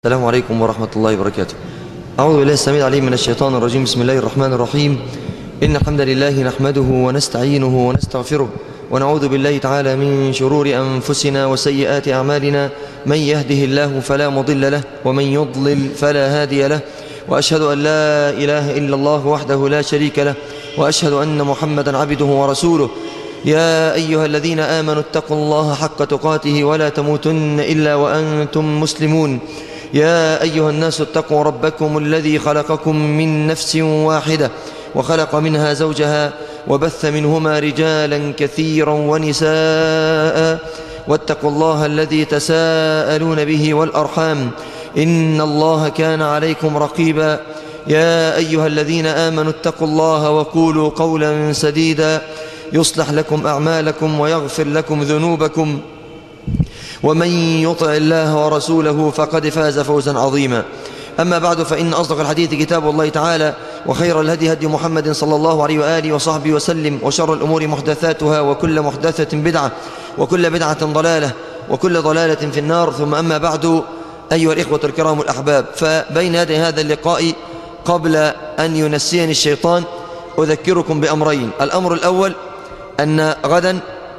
السلام عليكم ورحمة الله وبركاته أعوذ بالله السميع العليم من الشيطان الرجيم بسم الله الرحمن الرحيم إن الحمد لله نحمده ونستعينه ونستغفره ونعوذ بالله تعالى من شرور أنفسنا وسيئات أعمالنا من يهده الله فلا مضل له ومن يضلل فلا هادي له وأشهد أن لا إله إلا الله وحده لا شريك له وأشهد أن محمدا عبده ورسوله يا أيها الذين آمنوا اتقوا الله حق تقاته ولا تموتن إلا وأنتم مسلمون يا أيها الناس اتقوا ربكم الذي خلقكم من نفس واحدة وخلق منها زوجها وبث منهما رجالا كثيرا ونساء واتقوا الله الذي تساءلون به والأرحام إن الله كان عليكم رقيبا يا أيها الذين آمنوا اتقوا الله وقولوا قولا سديدا يصلح لكم أعمالكم ويغفر لكم ذنوبكم ومن يطع الله ورسوله فقد فاز فوزا عظيما أما بعد فإن أصدق الحديث كتاب الله تعالى وخير الهدي هدي محمد صلى الله عليه وآله وصحبه وسلم وشر الأمور محدثاتها وكل محدثة بدعة وكل بدعة ضلالة وكل ضلالة في النار ثم أما بعد أيها الإخوة الكرام الأحباب فبين يدي هذا اللقاء قبل أن ينسيني الشيطان أذكركم بأمرين الأمر الأول أن غدا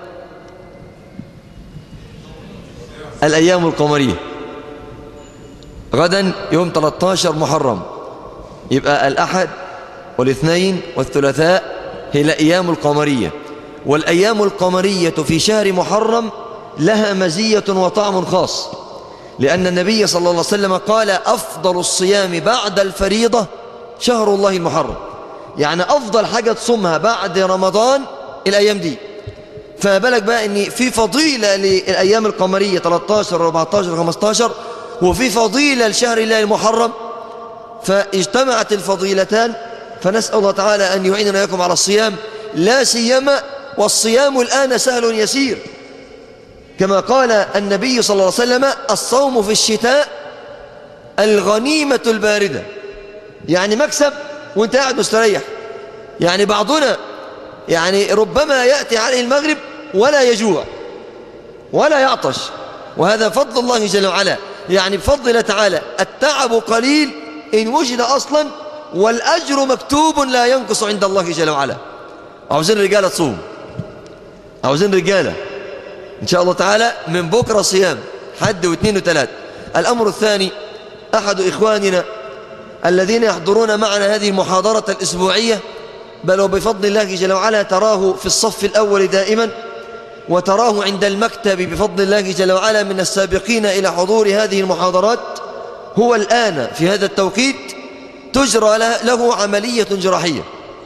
الأيام القمرية غدا يوم 13 محرم يبقى الأحد والاثنين والثلاثاء هي الأيام القمرية والأيام القمرية في شهر محرم لها مزية وطعم خاص لأن النبي صلى الله عليه وسلم قال أفضل الصيام بعد الفريضة شهر الله المحرم يعني أفضل حاجة تصومها بعد رمضان الأيام دي فما بالك بقى ان في فضيلة للأيام القمرية 13 14 15 وفي فضيلة لشهر الله المحرم فاجتمعت الفضيلتان فنسأل الله تعالى أن يعيننا وياكم على الصيام لا سيما والصيام الآن سهل يسير كما قال النبي صلى الله عليه وسلم الصوم في الشتاء الغنيمة الباردة يعني مكسب وانت قاعد مستريح يعني بعضنا يعني ربما يأتي عليه المغرب ولا يجوع ولا يعطش وهذا فضل الله جل وعلا يعني بفضل الله تعالى التعب قليل إن وجد أصلا والأجر مكتوب لا ينقص عند الله جل وعلا عاوزين رجالة تصوم عاوزين رجالة إن شاء الله تعالى من بكرة صيام حد واثنين وثلاث الأمر الثاني أحد إخواننا الذين يحضرون معنا هذه المحاضرة الأسبوعية بل وبفضل الله جل وعلا تراه في الصف الأول دائما وتراه عند المكتب بفضل الله جل وعلا من السابقين إلى حضور هذه المحاضرات هو الآن في هذا التوقيت تجرى له عملية جراحية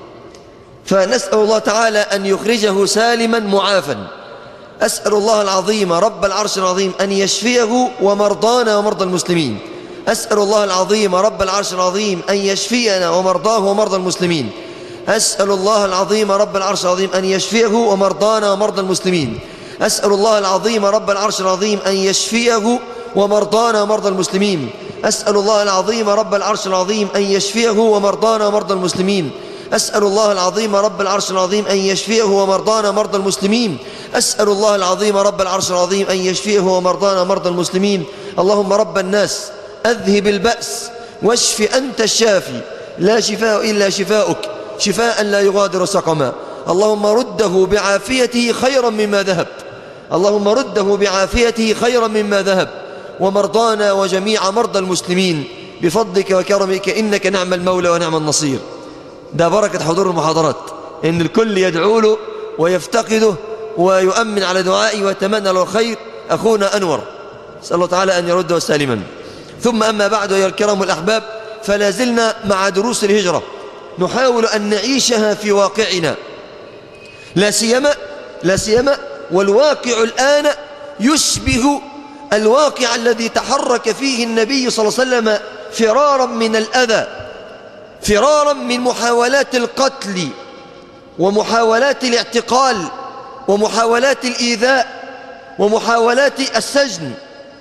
فنسأل الله تعالى أن يخرجه سالما معافا أسأل الله العظيم رب العرش العظيم أن يشفيه ومرضانا ومرضى المسلمين أسأل الله العظيم رب العرش العظيم أن يشفينا ومرضاه ومرضى المسلمين أسأل الله العظيم رب العرش العظيم أن يشفيه ومرضانا ومرضى المسلمين أسأل الله العظيم رب العرش العظيم أن يشفيه ومرضانا ومرضى المسلمين أسأل الله العظيم رب العرش العظيم أن يشفيه ومرضانا ومرضى المسلمين أسأل الله العظيم رب العرش العظيم أن يشفيه ومرضانا ومرضى المسلمين أسأل الله العظيم رب العرش العظيم أن يشفيه ومرضانا ومرضى المسلمين اللهم رب الناس أذهب البأس واشف أنت الشافي لا شفاء إلا شفاؤك شفاء لا يغادر سقما اللهم رده بعافيته خيرا مما ذهب اللهم رده بعافيته خيرا مما ذهب ومرضانا وجميع مرضى المسلمين بفضلك وكرمك إنك نعم المولى ونعم النصير ده بركة حضور المحاضرات إن الكل يدعو له ويفتقده ويؤمن على دعائي ويتمنى له الخير أخونا أنور نسأل الله تعالى أن يرده سالما ثم أما بعد يا الكرام الأحباب فلا زلنا مع دروس الهجرة نحاول أن نعيشها في واقعنا لا سيما لا سيما والواقع الآن يشبه الواقع الذي تحرك فيه النبي صلى الله عليه وسلم فرارا من الأذى فرارا من محاولات القتل ومحاولات الاعتقال ومحاولات الإيذاء ومحاولات السجن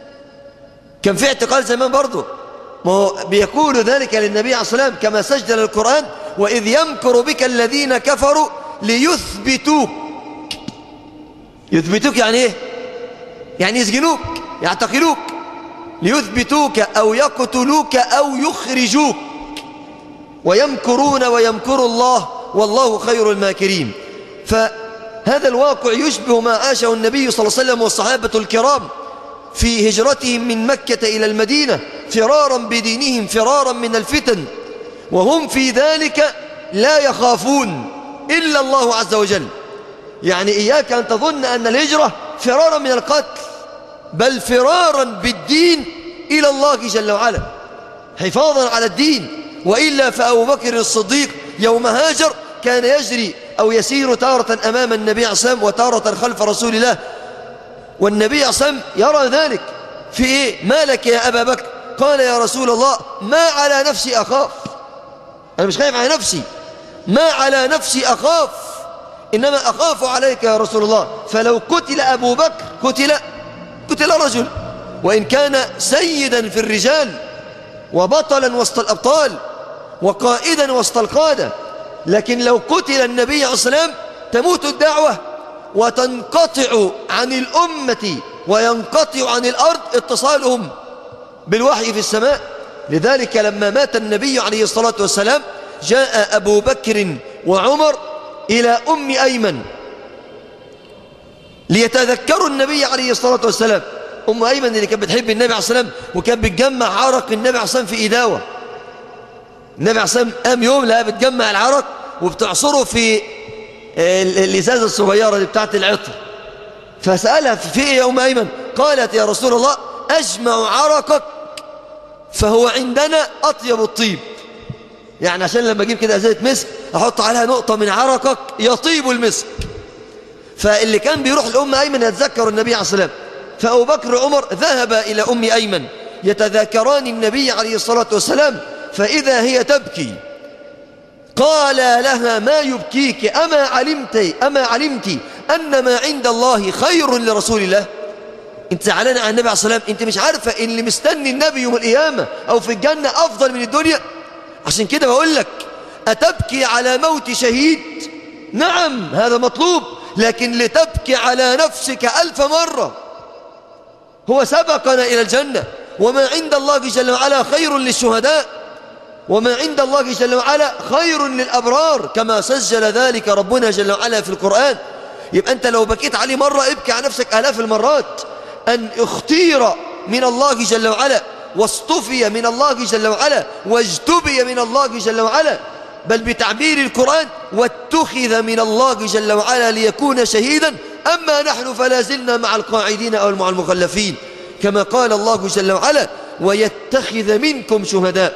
كان في اعتقال زمان برضه ما هو بيقول ذلك للنبي عليه الصلاة والسلام كما سجل القرآن وإذ يمكر بك الذين كفروا ليثبتوك يثبتوك يعني ايه يعني يسجنوك يعتقلوك ليثبتوك أو يقتلوك أو يخرجوك ويمكرون ويمكر الله والله خير الماكرين فهذا الواقع يشبه ما عاشه النبي صلى الله عليه وسلم والصحابة الكرام في هجرتهم من مكة إلى المدينة فرارا بدينهم فرارا من الفتن وهم في ذلك لا يخافون إلا الله عز وجل يعني إياك أن تظن أن الهجرة فرارا من القتل بل فرارا بالدين إلى الله جل وعلا حفاظا على الدين وإلا فأبو بكر الصديق يوم هاجر كان يجري أو يسير تارة أمام النبي عليه الصلاة وتارة خلف رسول الله والنبي عليه الصلاة يرى ذلك في إيه ما لك يا أبا بكر قال يا رسول الله ما على نفسي أخاف أنا مش خايف على نفسي ما على نفسي أخاف إنما أخاف عليك يا رسول الله فلو قتل أبو بكر قتل قتل رجل وإن كان سيدا في الرجال وبطلا وسط الأبطال وقائدا وسط القادة لكن لو قتل النبي عليه الصلاة تموت الدعوة وتنقطع عن الأمة وينقطع عن الأرض اتصالهم بالوحي في السماء لذلك لما مات النبي عليه الصلاة والسلام جاء أبو بكر وعمر إلى أم أيمن ليتذكروا النبي عليه الصلاة والسلام أم أيمن اللي كانت بتحب النبي عليه الصلاة والسلام وكانت بتجمع عرق النبي عليه الصلاة والسلام في إداوة النبي عليه الصلاة والسلام قام يوم لها بتجمع العرق وبتعصره في الإزازة الصغيرة اللي بتاعت العطر فسألها في إيه يا أم أيمن قالت يا رسول الله أجمع عرقك فهو عندنا أطيب الطيب يعني عشان لما أجيب كده أزازة مسك أحط عليها نقطة من عرقك يطيب المسك فاللي كان بيروح لأم أيمن يتذكر النبي عليه الصلاة والسلام فأبو بكر وعمر ذهب إلى أم أيمن يتذاكران النبي عليه الصلاة والسلام فإذا هي تبكي قال لها ما يبكيك أما علمت أما علمت أن ما عند الله خير لرسول الله انت زعلان عن النبي عليه الصلاة والسلام انت مش عارفة ان اللي مستني النبي يوم القيامة او في الجنة افضل من الدنيا عشان كده بقول لك أتبكي على موت شهيد نعم هذا مطلوب لكن لتبكي على نفسك ألف مرة هو سبقنا إلى الجنة وما عند الله جل وعلا خير للشهداء وما عند الله جل وعلا خير للأبرار كما سجل ذلك ربنا جل وعلا في القرآن يبقى أنت لو بكيت عليه مرة ابكي على نفسك آلاف المرات أن اختير من الله جل وعلا واصطفي من الله جل وعلا واجتبي من الله جل وعلا بل بتعبير القرآن واتخذ من الله جل وعلا ليكون شهيدا أما نحن فلا زلنا مع القاعدين أو مع المخلفين كما قال الله جل وعلا ويتخذ منكم شهداء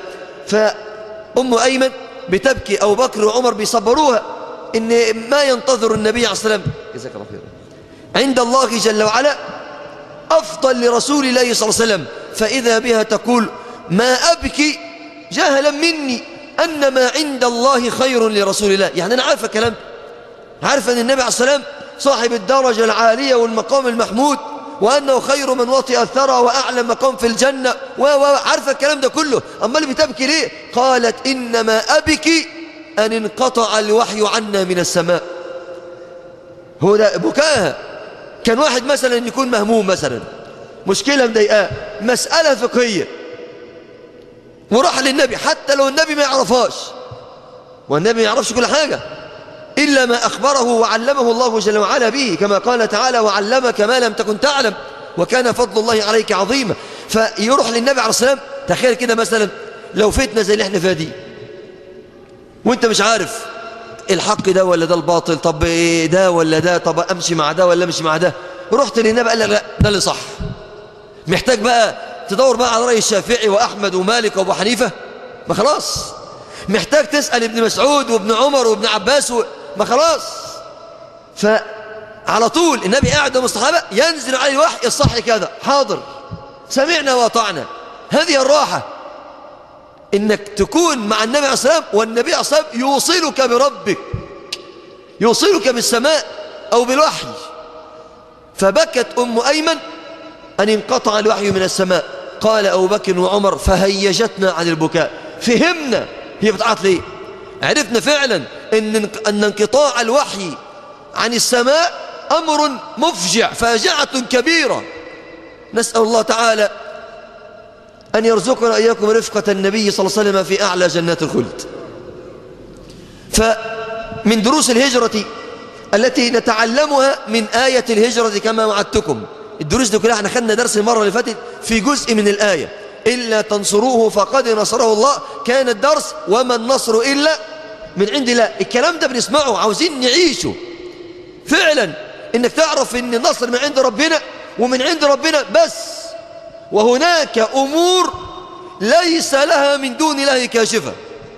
فأم أيمن بتبكي أو بكر وعمر بيصبروها إن ما ينتظر النبي عليه الصلاة والسلام جزاك الله خير عند الله جل وعلا أفضل لرسول الله صلى الله عليه وسلم فإذا بها تقول ما أبكي جهلا مني أن ما عند الله خير لرسول الله يعني أنا عارفة كلام عارفة أن النبي عليه الصلاة والسلام صاحب الدرجة العالية والمقام المحمود وأنه خير من وطئ الثرى وأعلى مقام في الجنة وعارفة الكلام ده كله أما اللي بتبكي ليه قالت إنما أبكي أن انقطع الوحي عنا من السماء هو ده بكاها كان واحد مثلا يكون مهموم مثلا مشكلة مضايقاه مسألة فقهية وراح للنبي حتى لو النبي ما يعرفهاش والنبي ما يعرفش كل حاجة إلا ما أخبره وعلمه الله جل وعلا به كما قال تعالى وعلمك ما لم تكن تعلم وكان فضل الله عليك عظيما فيروح للنبي عليه الصلاة والسلام تخيل كده مثلا لو فتنة زي اللي احنا فيها دي وانت مش عارف الحق ده ولا ده الباطل طب ايه ده ولا ده طب امشي مع ده ولا امشي مع ده رحت للنبي قال لك لا ده اللي صح محتاج بقى تدور بقى على رأي الشافعي وأحمد ومالك وأبو حنيفة ما خلاص محتاج تسأل ابن مسعود وابن عمر وابن عباس و... ما خلاص فعلى طول النبي قاعد مع الصحابة ينزل عليه الوحي الصح كذا حاضر سمعنا وأطعنا هذه الراحة إنك تكون مع النبي عليه الصلاة والسلام والنبي عليه الصلاة والسلام يوصلك بربك يوصلك بالسماء أو بالوحي فبكت أم أيمن أن انقطع الوحي من السماء قال أبو بكر وعمر فهيجتنا عن البكاء فهمنا هي بتعيط ليه عرفنا فعلا إن, أن انقطاع الوحي عن السماء أمر مفجع فاجعة كبيرة نسأل الله تعالى أن يرزقنا إياكم رفقة النبي صلى الله عليه وسلم في أعلى جنات الخلد فمن دروس الهجرة التي نتعلمها من آية الهجرة كما وعدتكم الدروس دي كلها احنا خدنا درس المرة اللي فاتت في جزء من الآية إلا تنصروه فقد نصره الله كان الدرس وما النصر إلا من عند الله الكلام ده بنسمعه عاوزين نعيشه فعلا انك تعرف ان النصر من عند ربنا ومن عند ربنا بس وهناك أمور ليس لها من دون الله كاشفة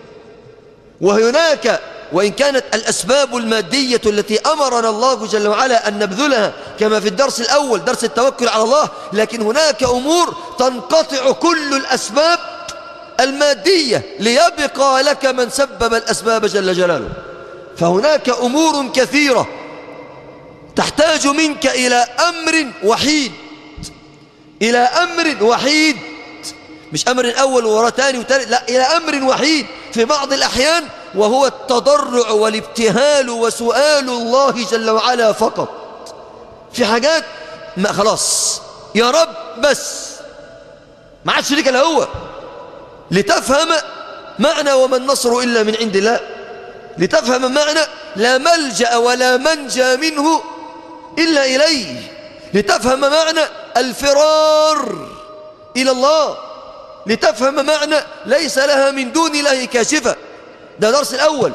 وهناك وإن كانت الأسباب المادية التي أمرنا الله جل وعلا أن نبذلها كما في الدرس الأول درس التوكل على الله لكن هناك أمور تنقطع كل الأسباب المادية ليبقى لك من سبب الأسباب جل جلاله فهناك أمور كثيرة تحتاج منك إلى أمر وحيد إلى أمر وحيد مش أمر أول ورا تاني وتالت لا إلى أمر وحيد في بعض الأحيان وهو التضرع والابتهال وسؤال الله جل وعلا فقط في حاجات ما خلاص يا رب بس ما عادش ليك الا هو لتفهم معنى وما النصر إلا من عند الله لتفهم معنى لا ملجأ ولا منجى منه إلا إليه لتفهم معنى الفرار إلى الله لتفهم معنى ليس لها من دون الله كاشفة ده درس الأول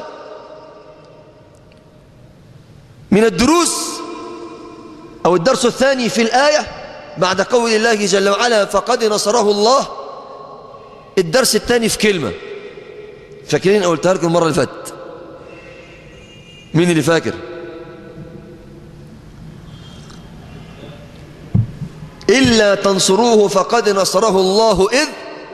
من الدروس أو الدرس الثاني في الآية بعد قول الله جل وعلا فقد نصره الله الدرس الثاني في كلمة فاكرين قلتها لكم المرة اللي فاتت مين اللي فاكر إلا تنصروه فقد نصره الله إذ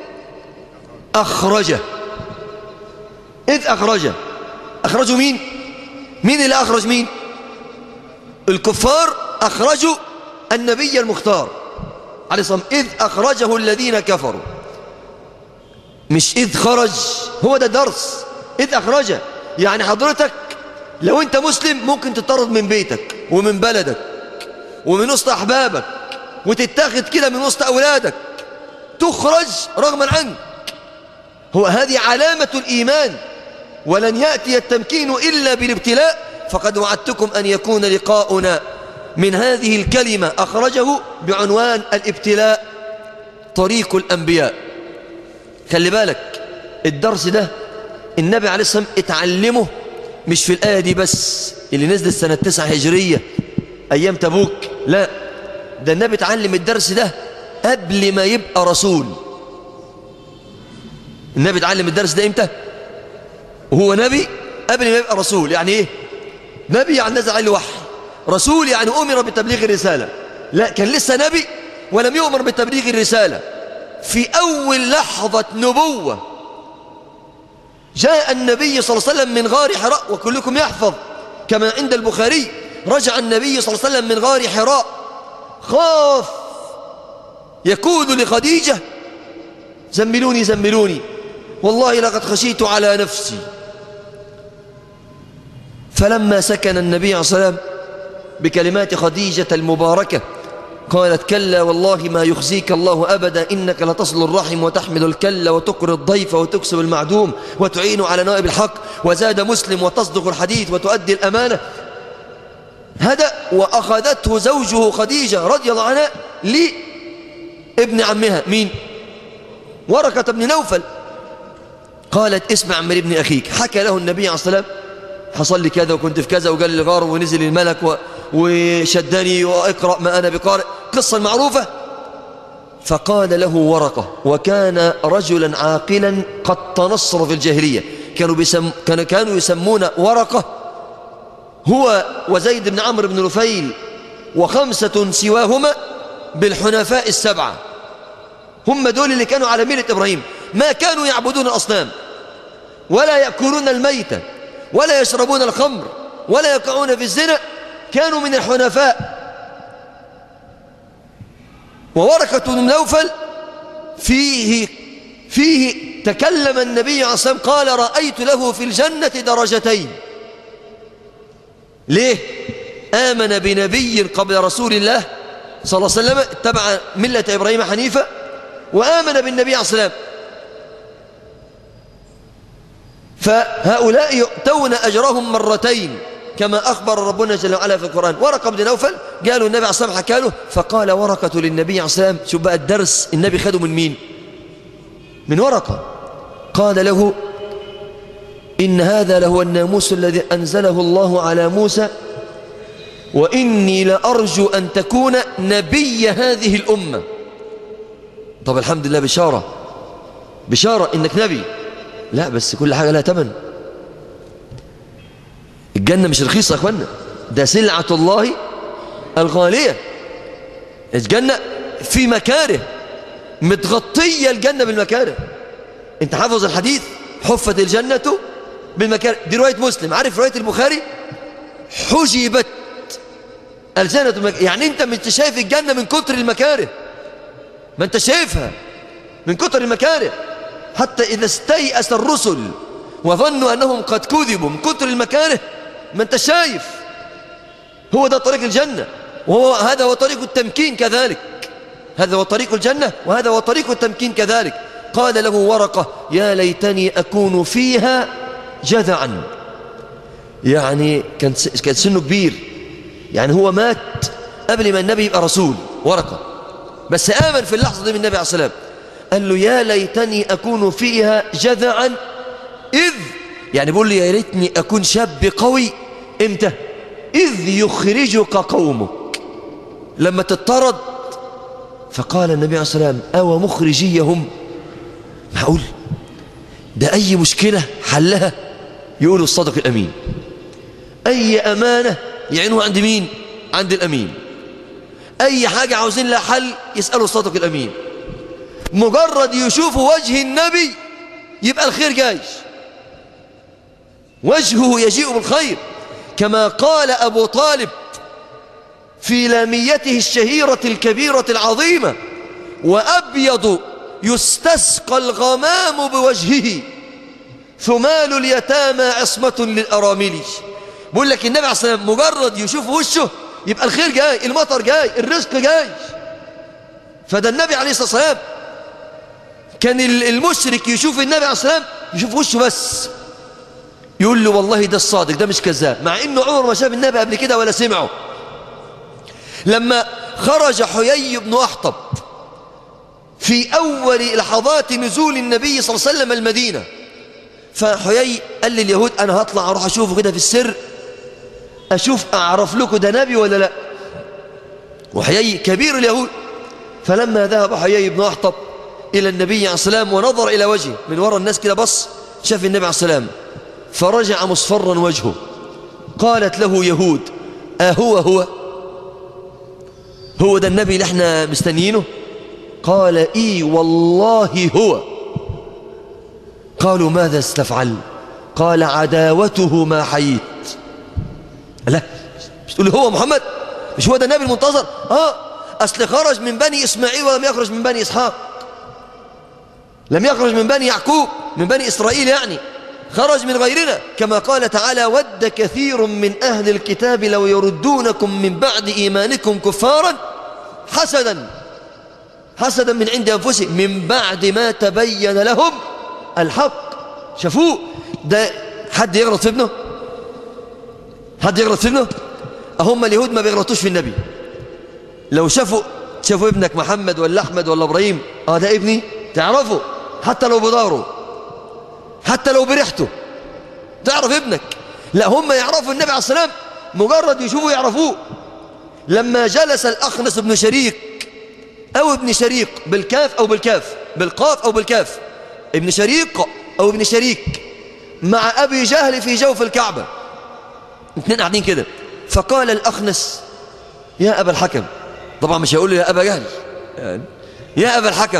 أخرجه إذ أخرجه أخرجوا مين مين اللي أخرج مين الكفار أخرجوا النبي المختار عليه الصلاة إذ أخرجه الذين كفروا مش إذ خرج هو ده درس إذ أخرجه يعني حضرتك لو أنت مسلم ممكن تطرد من بيتك ومن بلدك ومن وسط أحبابك وتتاخد كده من وسط أولادك تخرج رغما عنك هو هذه علامة الإيمان ولن يأتي التمكين إلا بالابتلاء فقد وعدتكم أن يكون لقاؤنا من هذه الكلمة أخرجه بعنوان الابتلاء طريق الأنبياء خلي بالك الدرس ده النبي عليه الصلاة والسلام اتعلمه مش في الآية دي بس اللي نزلت سنة تسعة هجرية أيام تبوك لا ده النبي اتعلم الدرس ده قبل ما يبقى رسول النبي اتعلم الدرس ده امتى وهو نبي قبل ما يبقى رسول يعني ايه نبي يعني نزل عليه وحي رسول يعني أمر بتبليغ الرسالة لا كان لسه نبي ولم يؤمر بتبليغ الرسالة في أول لحظة نبوة جاء النبي صلى الله عليه وسلم من غار حراء وكلكم يحفظ كما عند البخاري رجع النبي صلى الله عليه وسلم من غار حراء خاف يقول لخديجة زملوني زملوني والله لقد خشيت على نفسي فلما سكن النبي عليه الصلاة والسلام بكلمات خديجة المباركة قالت كلا والله ما يخزيك الله أبدا إنك لتصل الرحم وتحمل الكل وتقر الضيف وتكسب المعدوم وتعين على نائب الحق وزاد مسلم وتصدق الحديث وتؤدي الأمانة هذا وأخذته زوجه خديجة رضي الله عنها لابن عمها مين ورقة بن نوفل قالت اسمع من ابن أخيك حكى له النبي عليه الصلاة والسلام حصل لي كذا وكنت في كذا وقال لي غار ونزل الملك و... وشدني واقرأ ما أنا بقارئ قصة معروفة فقال له ورقة وكان رجلا عاقلا قد تنصر في الجاهلية كانوا, بيسم... كانوا, كانوا يسمون ورقة هو وزيد بن عمرو بن نفيل وخمسة سواهما بالحنفاء السبعة هم دول اللي كانوا على ملة إبراهيم ما كانوا يعبدون الأصنام ولا يأكلون الميتة ولا يشربون الخمر ولا يقعون في الزنا كانوا من الحنفاء وورقة بن نوفل فيه فيه تكلم النبي عليه الصلاة والسلام قال رأيت له في الجنة درجتين ليه آمن بنبي قبل رسول الله صلى الله عليه وسلم اتبع ملة إبراهيم حنيفة وآمن بالنبي عليه الصلاة والسلام فهؤلاء يؤتون أجرهم مرتين كما أخبر ربنا جل وعلا في القرآن ورقة بن نوفل قالوا النبي عليه الصلاة والسلام حكى له فقال ورقة للنبي عليه الصلاة والسلام شوف بقى الدرس النبي خده من مين من ورقة قال له إن هذا لهو الناموس الذي أنزله الله على موسى وإني لأرجو أن تكون نبي هذه الأمة طب الحمد لله بشارة بشارة إنك نبي لا بس كل حاجة لها تمن الجنة مش رخيصة يا أخوانا ده سلعة الله الغالية الجنة في مكاره متغطية الجنة بالمكاره انت حافظ الحديث حفت الجنة بالمكاره دي رواية مسلم عارف رواية البخاري حجبت الجنة بالمكاره. يعني انت مش شايف الجنة من كتر المكاره ما انت شايفها من كتر المكاره حتى إذا استيأس الرسل وظنوا أنهم قد كذبوا من كتر المكاره ما انت شايف هو ده طريق الجنة وهو هذا هو طريق التمكين كذلك هذا هو طريق الجنة وهذا هو طريق التمكين كذلك قال له ورقة يا ليتني أكون فيها جذعا يعني كان كان سنه كبير يعني هو مات قبل ما النبي يبقى رسول ورقة بس آمن في اللحظة دي من النبي عليه السلام قال له يا ليتني أكون فيها جذعا إذ يعني بيقول لي يا ريتني أكون شاب قوي إمتى إذ يخرجك قومك لما تطرد فقال النبي عليه الصلاة والسلام أو مخرجيهم معقول ده أي مشكلة حلها يقولوا الصادق الأمين أي أمانة يعينوها عند مين عند الأمين أي حاجة عاوزين لها حل يسألوا الصادق الأمين مجرد يشوفوا وجه النبي يبقى الخير جاي وجهه يجيء بالخير كما قال أبو طالب في لاميته الشهيرة الكبيرة العظيمة وأبيض يستسقى الغمام بوجهه ثمال اليتامى عصمة للأرامل بقول لك النبي عليه الصلاة والسلام مجرد يشوف وشه يبقى الخير جاي المطر جاي الرزق جاي فده النبي عليه الصلاة والسلام كان المشرك يشوف النبي عليه الصلاة والسلام يشوف وشه بس يقول له والله ده الصادق ده مش كذاب مع انه عمر ما شاف النبي قبل كده ولا سمعه لما خرج حيي بن أحطب في أول لحظات نزول النبي صلى الله عليه وسلم المدينة فحيي قال لليهود أنا هطلع أروح أشوفه كده في السر أشوف أعرف لكم ده نبي ولا لا وحيي كبير اليهود فلما ذهب حيي بن أحطب إلى النبي عليه السلام ونظر إلى وجهه من وراء الناس كده بص شاف النبي عليه السلام فرجع مصفرا وجهه قالت له يهود أهو هو هو ده النبي اللي احنا مستنيينه قال اي والله هو قالوا ماذا استفعل قال عداوته ما حييت لا مش تقول هو محمد مش هو ده النبي المنتظر اه اصل خرج من بني اسماعيل ولم يخرج من بني اسحاق لم يخرج من بني يعقوب من بني اسرائيل يعني خرج من غيرنا كما قال تعالى ود كثير من أهل الكتاب لو يردونكم من بعد إيمانكم كفارا حسدا حسدا من عند أنفسهم من بعد ما تبين لهم الحق شافوه ده حد يغلط في ابنه حد يغلط في ابنه هم اليهود ما بيغلطوش في النبي لو شافوا شافوا ابنك محمد ولا أحمد ولا إبراهيم اه ده ابني تعرفه حتى لو بداره حتى لو بريحته تعرف ابنك لا هم يعرفوا النبي عليه السلام مجرد يشوفوا يعرفوه لما جلس الأخنس بن شريك أو ابن شريق بالكاف أو بالكاف بالقاف أو بالكاف ابن شريق أو ابن شريك مع أبي جهل في جوف الكعبة اثنين قاعدين كده فقال الأخنس يا أبا الحكم طبعا مش هيقول له يا أبا جهل يعني يا أبا الحكم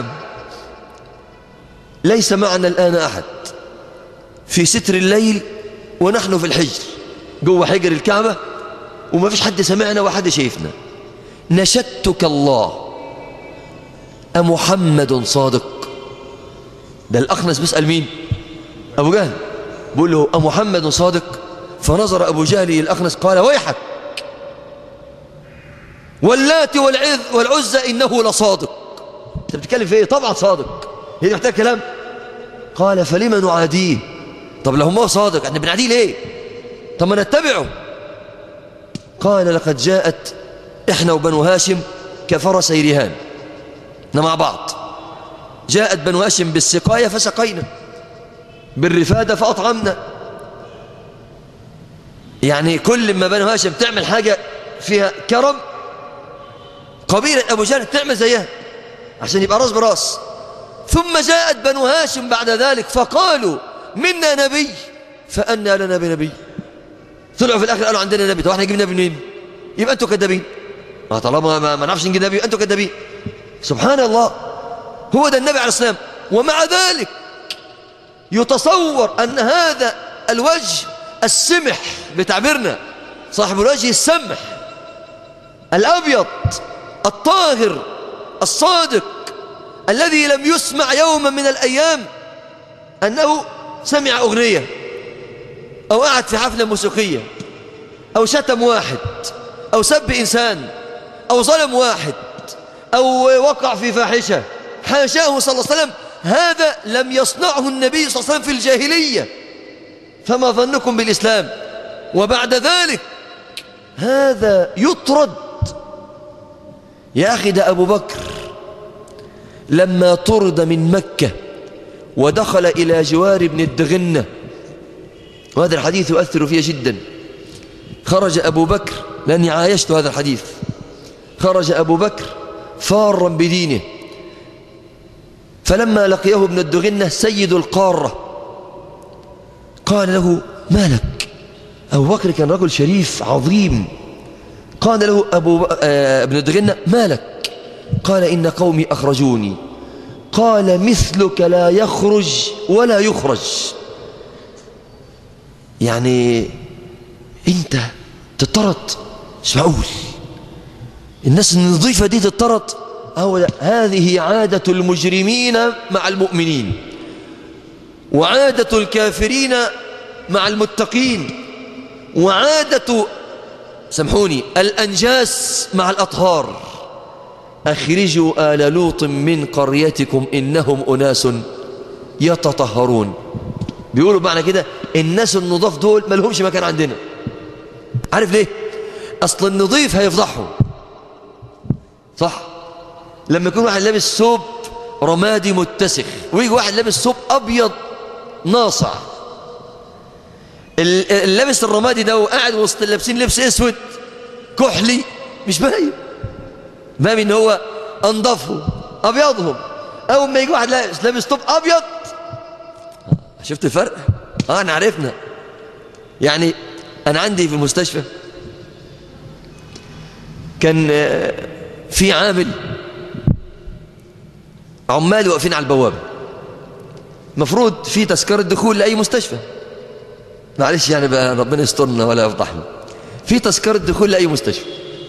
ليس معنا الآن أحد في ستر الليل ونحن في الحجر جوه حجر الكعبة وما فيش حد سمعنا وحد شايفنا نشدتك الله أمحمد صادق ده الأخنس بيسأل مين أبو جهل بيقول له أمحمد صادق فنظر أبو جهل إلى الأخنس قال ويحك واللات والعذ والعزى إنه لصادق انت بتتكلم في ايه طبعا صادق هي دي محتاج كلام قال فلما نعاديه طب لو ما هو صادق احنا بنعاديه ليه طب ما نتبعه قال لقد جاءت احنا وبنو هاشم كفرسي رهان احنا مع بعض جاءت بنو هاشم بالسقاية فسقينا بالرفادة فأطعمنا يعني كل ما بنو هاشم تعمل حاجة فيها كرم قبيلة أبو جهل تعمل زيها عشان يبقى راس براس ثم جاءت بنو هاشم بعد ذلك فقالوا منا نبي فأنا لنا بنبي طلعوا في الآخر قالوا عندنا نبي طب احنا نجيب نبي منين يبقى أنتوا كذابين ما طالما ما, ما نعرفش نجيب نبي أنتوا كذابين سبحان الله هو ده النبي عليه السلام ومع ذلك يتصور أن هذا الوجه السمح بتعبيرنا صاحب الوجه السمح الأبيض الطاهر الصادق الذي لم يسمع يوما من الأيام أنه سمع أغنية أو قعد في حفلة موسيقية أو شتم واحد أو سب إنسان أو ظلم واحد أو وقع في فاحشة حاشاه صلى الله عليه وسلم هذا لم يصنعه النبي صلى الله عليه وسلم في الجاهلية فما ظنكم بالإسلام وبعد ذلك هذا يطرد يا أخي ده أبو بكر لما طرد من مكة ودخل إلى جوار ابن الدغنة وهذا الحديث يؤثر فيه جدا خرج أبو بكر لأني عايشت هذا الحديث خرج أبو بكر فارا بدينه فلما لقيه ابن الدغنة سيد القارة قال له ما لك أبو بكر كان رجل شريف عظيم قال له أبو ب... آه ابن الدغنة ما لك قال إن قومي أخرجوني قال مثلك لا يخرج ولا يخرج يعني انت تطرد مش معقول الناس النظيفة دي تطرد أو هذه عادة المجرمين مع المؤمنين وعادة الكافرين مع المتقين وعادة سامحوني الأنجاس مع الأطهار أخرجوا آل لوط من قريتكم إنهم أناس يتطهرون بيقولوا معنى كده الناس النضاف دول ما لهمش مكان عندنا عارف ليه أصل النظيف هيفضحهم صح لما يكون واحد لابس ثوب رمادي متسخ ويجي واحد لابس ثوب أبيض ناصع اللابس الرمادي ده وقاعد وسط اللابسين لبس اسود كحلي مش باين باين ان هو انضفهم ابيضهم اول ما يجي واحد لابس لابس ثوب ابيض شفت الفرق اه احنا عرفنا يعني انا عندي في المستشفى كان في عامل عمال واقفين على البوابه مفروض في تذكره دخول لاي مستشفى معلش يعني بقى ربنا يسترنا ولا يفضحنا في تذكره دخول لاي مستشفى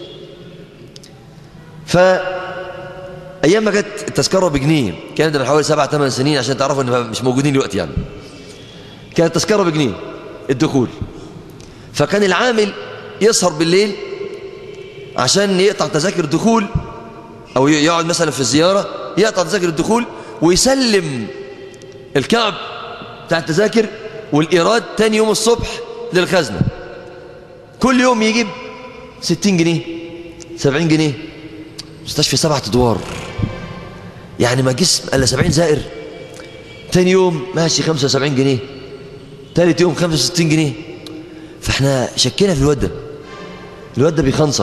ف ايام ما كانت التذكره بجنيه كانت من حوالي سبع ثمان سنين عشان تعرفوا ان مش موجودين دلوقتي يعني كانت التذكره بجنيه الدخول فكان العامل يسهر بالليل عشان يقطع تذاكر الدخول او يقعد مثلا في الزياره يقطع تذاكر الدخول ويسلم الكعب بتاع التذاكر والإيراد تاني يوم الصبح للخزنة كل يوم يجيب ستين جنيه سبعين جنيه مستشفى سبعة أدوار يعني ما جسم إلا سبعين زائر تاني يوم ماشي خمسة وسبعين جنيه تالت يوم خمسة وستين جنيه فاحنا شكينا في الواد ده الواد ده بيخنصر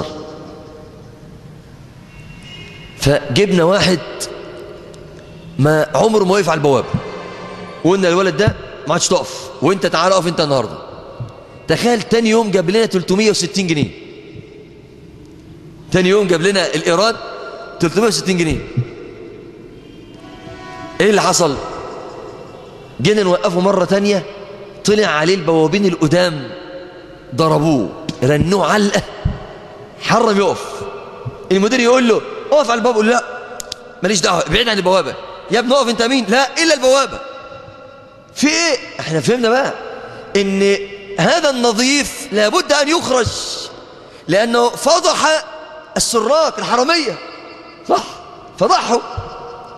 فجبنا واحد ما عمره ما وقف على البوابه وقلنا الولد ده ما عادش تقف وانت تعال اقف انت النهارده تخيل تاني يوم جاب لنا 360 جنيه تاني يوم جاب لنا الايراد 360 جنيه ايه اللي حصل جينا نوقفه مرة تانية طلع عليه البوابين القدام ضربوه رنوه علقة حرم يقف المدير يقول له اقف على الباب يقول لا ماليش دعوه بعيد عن البوابه يا ابني اقف انت مين لا الا البوابه في ايه احنا فهمنا بقى ان هذا النظيف لابد ان يخرج لانه فضح السراق الحراميه صح فضحه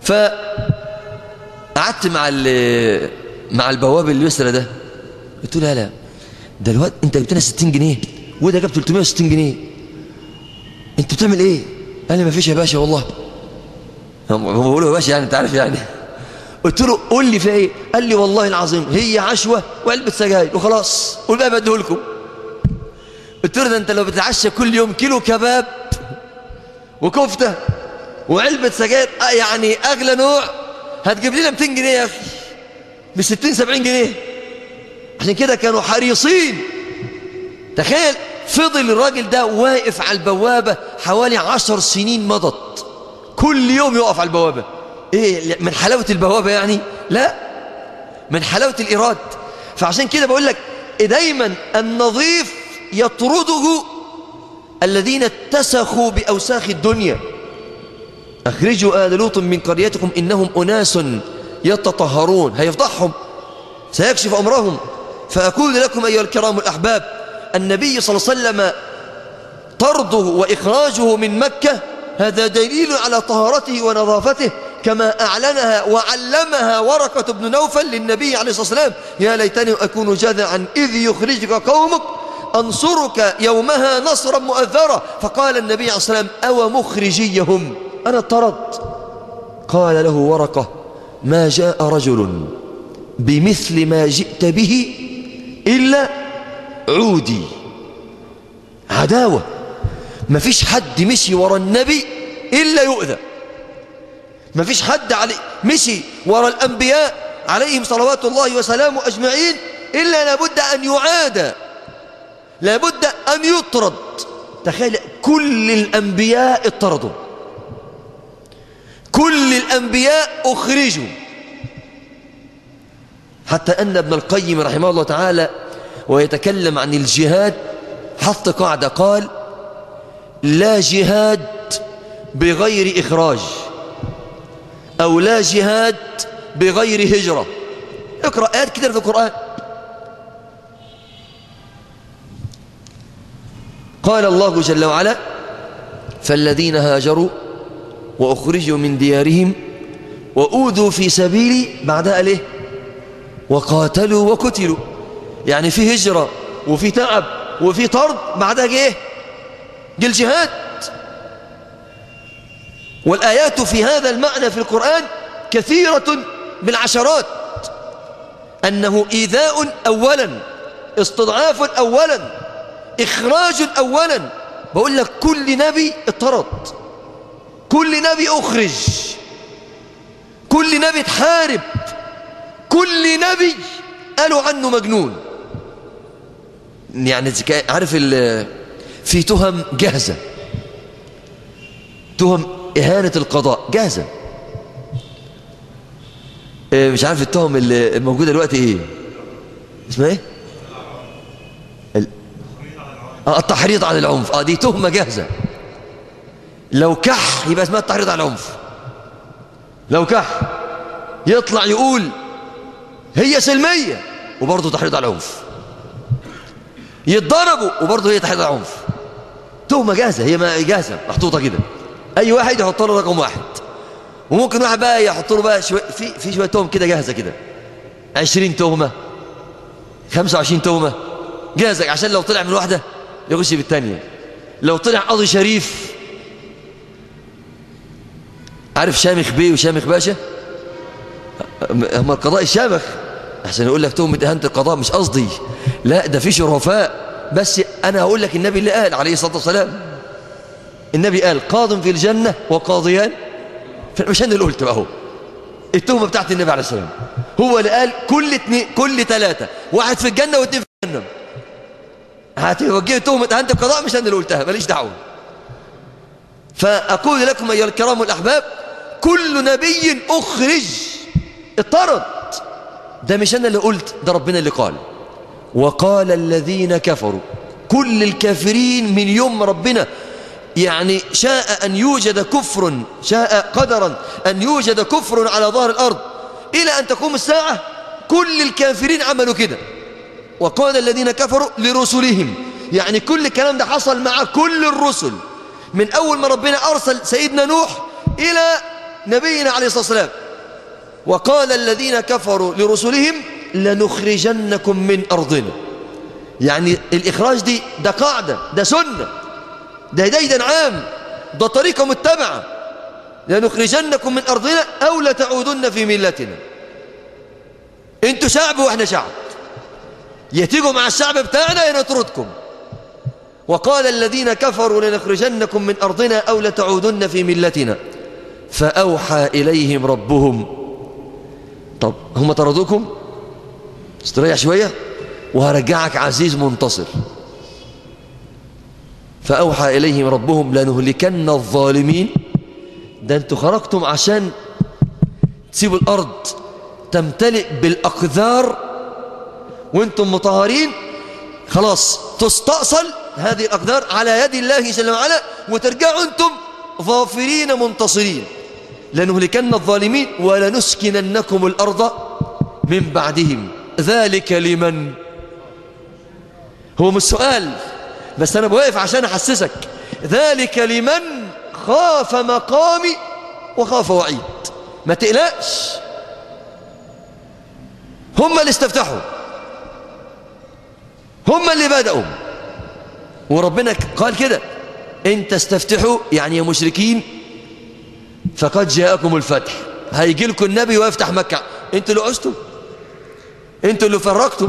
فقعدت مع مع البواب اليسرى ده قلت له لا لا ده الواد انت جبت لنا 60 جنيه وده جاب 360 جنيه انت بتعمل ايه قال لي ما فيش يا باشا والله هم بقولوا يا باشا يعني انت عارف يعني قلت له قول لي فيها ايه قال لي والله العظيم هي عشوه وعلبه سجاير وخلاص والباقي بديه لكم قلت له ده انت لو بتتعشى كل يوم كيلو كباب وكفته وعلبه سجاير يعني اغلى نوع هتجيب لنا 200 جنيه يا اخي ب 60 70 جنيه عشان كده كانوا حريصين تخيل فضل الراجل ده واقف على البوابة حوالي عشر سنين مضت كل يوم يقف على البوابة ايه من حلاوة البوابة يعني لا من حلاوة الإيراد فعشان كده بقول لك دايما النظيف يطرده الذين اتسخوا بأوساخ الدنيا أخرجوا آل لوط من قريتكم إنهم أناس يتطهرون هيفضحهم سيكشف أمرهم فأقول لكم أيها الكرام الأحباب النبي صلى الله عليه وسلم طرده وإخراجه من مكة هذا دليل على طهارته ونظافته كما أعلنها وعلمها ورقة بن نوفل للنبي عليه الصلاة والسلام يا ليتني أكون جاذعا إذ يخرجك قومك أنصرك يومها نصرا مؤثرا فقال النبي عليه الصلاة والسلام أو مخرجيهم أنا طرد قال له ورقة ما جاء رجل بمثل ما جئت به إلا عودي عداوة ما فيش حد مشي ورا النبي إلا يؤذى ما فيش حد علي مشي ورا الأنبياء عليهم صلوات الله وسلامه أجمعين إلا لابد أن يعاد لابد أن يطرد تخيل كل الأنبياء اطردوا كل الأنبياء أخرجوا حتى أن ابن القيم رحمه الله تعالى ويتكلم عن الجهاد حط قاعدة قال لا جهاد بغير إخراج أو لا جهاد بغير هجرة اقرأ آيات كتير في القرآن قال الله جل وعلا فالذين هاجروا وأخرجوا من ديارهم وأوذوا في سبيلي بعدها ليه وقاتلوا وقتلوا يعني في هجرة وفي تعب وفي طرد بعدها جه جه الجهاد والآيات في هذا المعنى في القرآن كثيرة بالعشرات أنه إيذاء أولا استضعاف أولا إخراج أولا بقول لك كل نبي اطرد كل نبي أخرج كل نبي اتحارب كل نبي قالوا عنه مجنون يعني عارف في تهم جاهزة تهم إهانة القضاء جاهزة مش عارف التهم اللي موجودة دلوقتي ايه اسمها ايه التحريض على العنف اه دي تهمة جاهزة لو كح يبقى اسمها التحريض على العنف لو كح يطلع يقول هي سلمية وبرضه تحريض على العنف يتضربوا وبرضه هي تحريض على العنف تهمة جاهزة هي ما جاهزة محطوطة كده أي واحد يحط له رقم واحد وممكن واحد بقى يحط له بقى شوي في في شوية تهم كده جاهزة كده 20 تهمة 25 تهمة جاهزة عشان لو طلع من واحدة يخش بالثانية لو طلع قاضي شريف عارف شامخ بيه وشامخ باشا هم القضاء الشامخ احسن يقول لك تهمة اهانة القضاء مش قصدي لا ده في شرفاء بس انا هقول لك النبي اللي قال عليه الصلاة والسلام النبي قال قاض في الجنة وقاضيان مش انا اللي قلت بقى هو التهمة بتاعت النبي عليه السلام هو اللي قال كل اتنين كل ثلاثة واحد في الجنة واثنين في جهنم هتوجه تهمة أهانة القضاء مش أنا اللي قلتها ماليش دعوة فأقول لكم أيها الكرام الأحباب كل نبي أخرج اطرد ده مش أنا اللي قلت ده ربنا اللي قال وقال الذين كفروا كل الكافرين من يوم ربنا يعني شاء أن يوجد كفر شاء قدرا أن يوجد كفر على ظهر الأرض إلى أن تقوم الساعة كل الكافرين عملوا كده وقال الذين كفروا لرسلهم يعني كل الكلام ده حصل مع كل الرسل من أول ما ربنا أرسل سيدنا نوح إلى نبينا عليه الصلاة والسلام وقال الذين كفروا لرسلهم لنخرجنكم من أرضنا يعني الإخراج دي ده قاعدة ده سنة ده ديدا عام ده طريقة متبعة لنخرجنكم من أرضنا أو لتعودن في ملتنا انتوا شعب واحنا شعب يتيجوا مع الشعب بتاعنا ينطردكم وقال الذين كفروا لنخرجنكم من أرضنا أو لتعودن في ملتنا فأوحى إليهم ربهم طب هم طردوكم استريح شوية وهرجعك عزيز منتصر فأوحى إليهم ربهم لنهلكن الظالمين ده انتوا خرجتم عشان تسيبوا الأرض تمتلئ بالأقذار وانتم مطهرين خلاص تستأصل هذه الأقدار على يد الله جل وعلا وترجعوا أنتم ظافرين منتصرين لنهلكن الظالمين ولنسكننكم الأرض من بعدهم ذلك لمن هو مش سؤال بس أنا بواقف عشان أحسسك ذلك لمن خاف مقامي وخاف وعيد ما تقلقش هم اللي استفتحوا هم اللي بدأوا وربنا قال كده ان تستفتحوا يعني يا مشركين فقد جاءكم الفتح هيجي لكم النبي ويفتح مكة انتوا اللي عزتوا انتوا اللي فرقتوا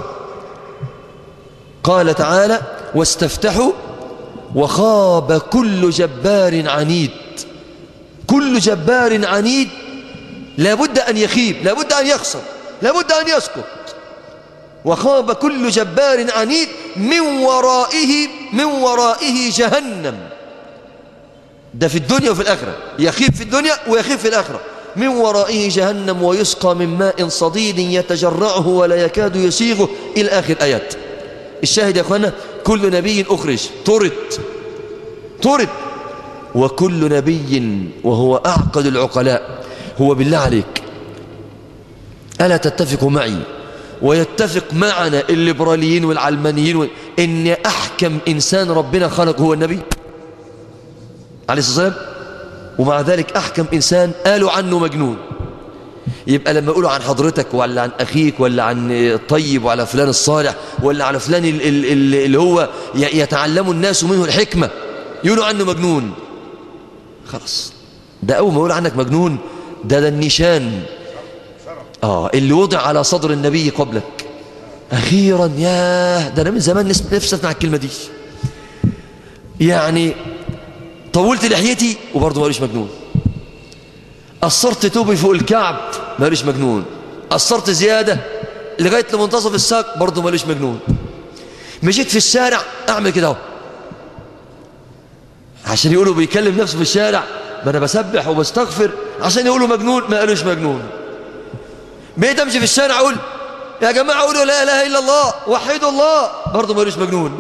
قال تعالى واستفتحوا وخاب كل جبار عنيد كل جبار عنيد لابد أن يخيب لابد أن يخسر لابد أن يسقط وخاب كل جبار عنيد من ورائه من ورائه جهنم ده في الدنيا وفي الآخرة يخيب في الدنيا ويخيب في الآخرة من ورائه جهنم ويسقى من ماء صديد يتجرعه ولا يكاد يسيغه إلى آخر آيات الشاهد يا أخوانا كل نبي أخرج طرد طرد وكل نبي وهو أعقد العقلاء هو بالله عليك ألا تتفق معي ويتفق معنا الليبراليين والعلمانيين و... إن أحكم إنسان ربنا خلق هو النبي عليه الصلاة والسلام ومع ذلك أحكم إنسان قالوا عنه مجنون يبقى لما يقولوا عن حضرتك ولا عن أخيك ولا عن الطيب وعلى فلان الصالح ولا على فلان اللي هو يتعلم الناس منه الحكمة يقولوا عنه مجنون خلاص ده أول ما يقول عنك مجنون ده ده النشان آه اللي وضع على صدر النبي قبلك أخيرا ياه ده أنا من زمان نفسي أسمع الكلمة دي يعني طولت لحيتي وبرضه ما قالوش مجنون قصرت توبي فوق الكعب ما قالوش مجنون قصرت زيادة لغاية لمنتصف الساق برضه ما قالوش مجنون مشيت في الشارع أعمل كده اهو عشان يقولوا بيكلم نفسه في الشارع ما أنا بسبح وبستغفر عشان يقولوا مجنون ما قالوش مجنون بقيت امشي في الشارع اقول يا جماعه قولوا لا اله الا الله وحدوا الله برضه ما قالوش مجنون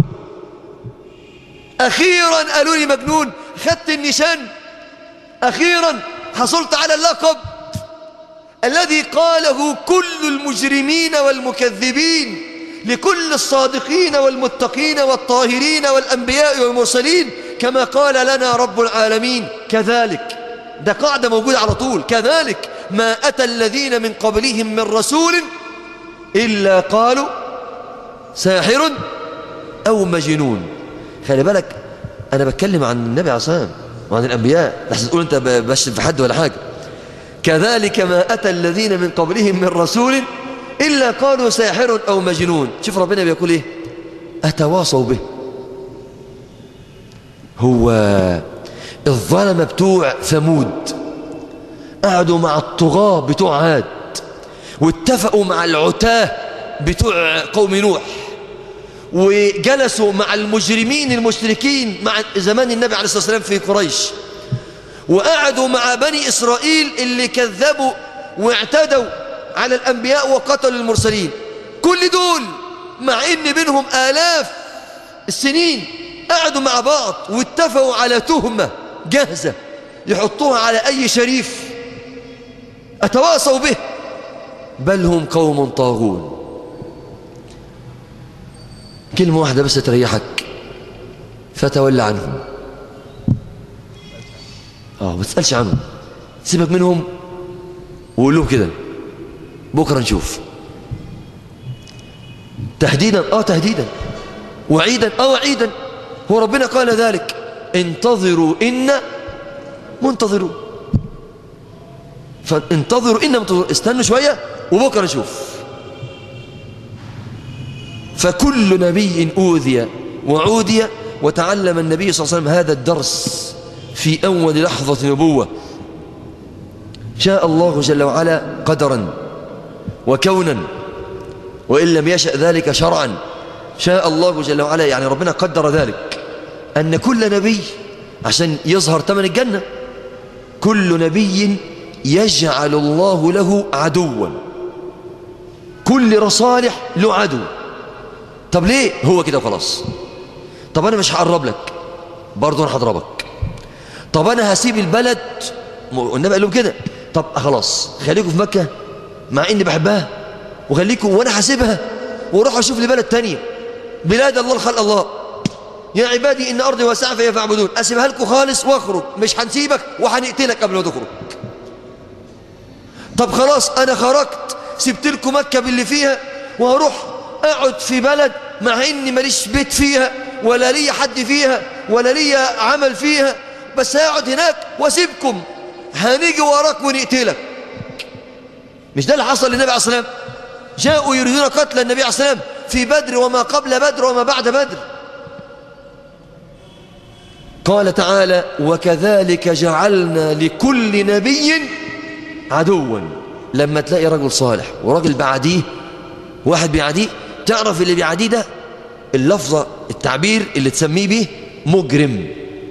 اخيرا قالوا لي مجنون خدت النشان اخيرا حصلت على اللقب الذي قاله كل المجرمين والمكذبين لكل الصادقين والمتقين والطاهرين والانبياء والمرسلين كما قال لنا رب العالمين كذلك ده قاعده موجوده على طول كذلك ما أتى الذين من قبلهم من رسول إلا قالوا ساحر أو مجنون خلي بالك أنا بتكلم عن النبي عليه الصلاة والسلام وعن الأنبياء لحسن تقول أنت بشتم في حد ولا حاجة كذلك ما أتى الذين من قبلهم من رسول إلا قالوا ساحر أو مجنون شوف ربنا بيقول إيه أتواصوا به هو الظلمة بتوع ثمود قعدوا مع الطغاة بتوع عاد واتفقوا مع العتاه بتوع قوم نوح وجلسوا مع المجرمين المشركين مع زمان النبي عليه الصلاة والسلام في قريش وقعدوا مع بني إسرائيل اللي كذبوا واعتدوا على الأنبياء وقتلوا المرسلين كل دول مع إن بينهم آلاف السنين قعدوا مع بعض واتفقوا على تهمة جاهزة يحطوها على أي شريف أتواصوا به بل هم قوم طاغون كلمة واحدة بس تريحك فتولى عنهم اه ما تسألش عنهم سيبك منهم وقول لهم كده بكرة نشوف تهديدا اه تهديدا وعيدا اه وعيدا هو ربنا قال ذلك انتظروا إن منتظرون فانتظروا إن منتظرون استنوا شوية وبكرة نشوف فكل نبي أوذي وعودي وتعلم النبي صلى الله عليه وسلم هذا الدرس في أول لحظة نبوة شاء الله جل وعلا قدرا وكونا وإن لم يشأ ذلك شرعا شاء الله جل وعلا يعني ربنا قدر ذلك أن كل نبي عشان يظهر ثمن الجنة كل نبي يجعل الله له عدوا كل صالح له عدو طب ليه هو كده وخلاص طب أنا مش هقرب لك برضه أنا هضربك طب أنا هسيب البلد والنبي قال لهم كده طب خلاص خليكم في مكة مع إني بحبها وخليكم وأنا هسيبها وأروح أشوف لي بلد تانية بلاد الله خلق الله يا عبادي إن أرضي واسعة فهي فاعبدون أسيبها لكم خالص واخرج مش هنسيبك وهنقتلك قبل ما تخرج طب خلاص أنا خرجت سبت لكم مكة باللي فيها وهروح أقعد في بلد مع إني ماليش بيت فيها ولا لي حد فيها ولا لي عمل فيها بس هقعد هناك واسيبكم هنيجي وراك ونقتلك مش ده اللي حصل للنبي عليه الصلاة والسلام جاءوا يريدون قتل النبي عليه الصلاة والسلام في بدر وما قبل بدر وما بعد بدر قال تعالى وكذلك جعلنا لكل نبي عدوا لما تلاقي رجل صالح ورجل بعديه واحد بيعديه تعرف اللي بيعديه ده اللفظة التعبير اللي تسميه به مجرم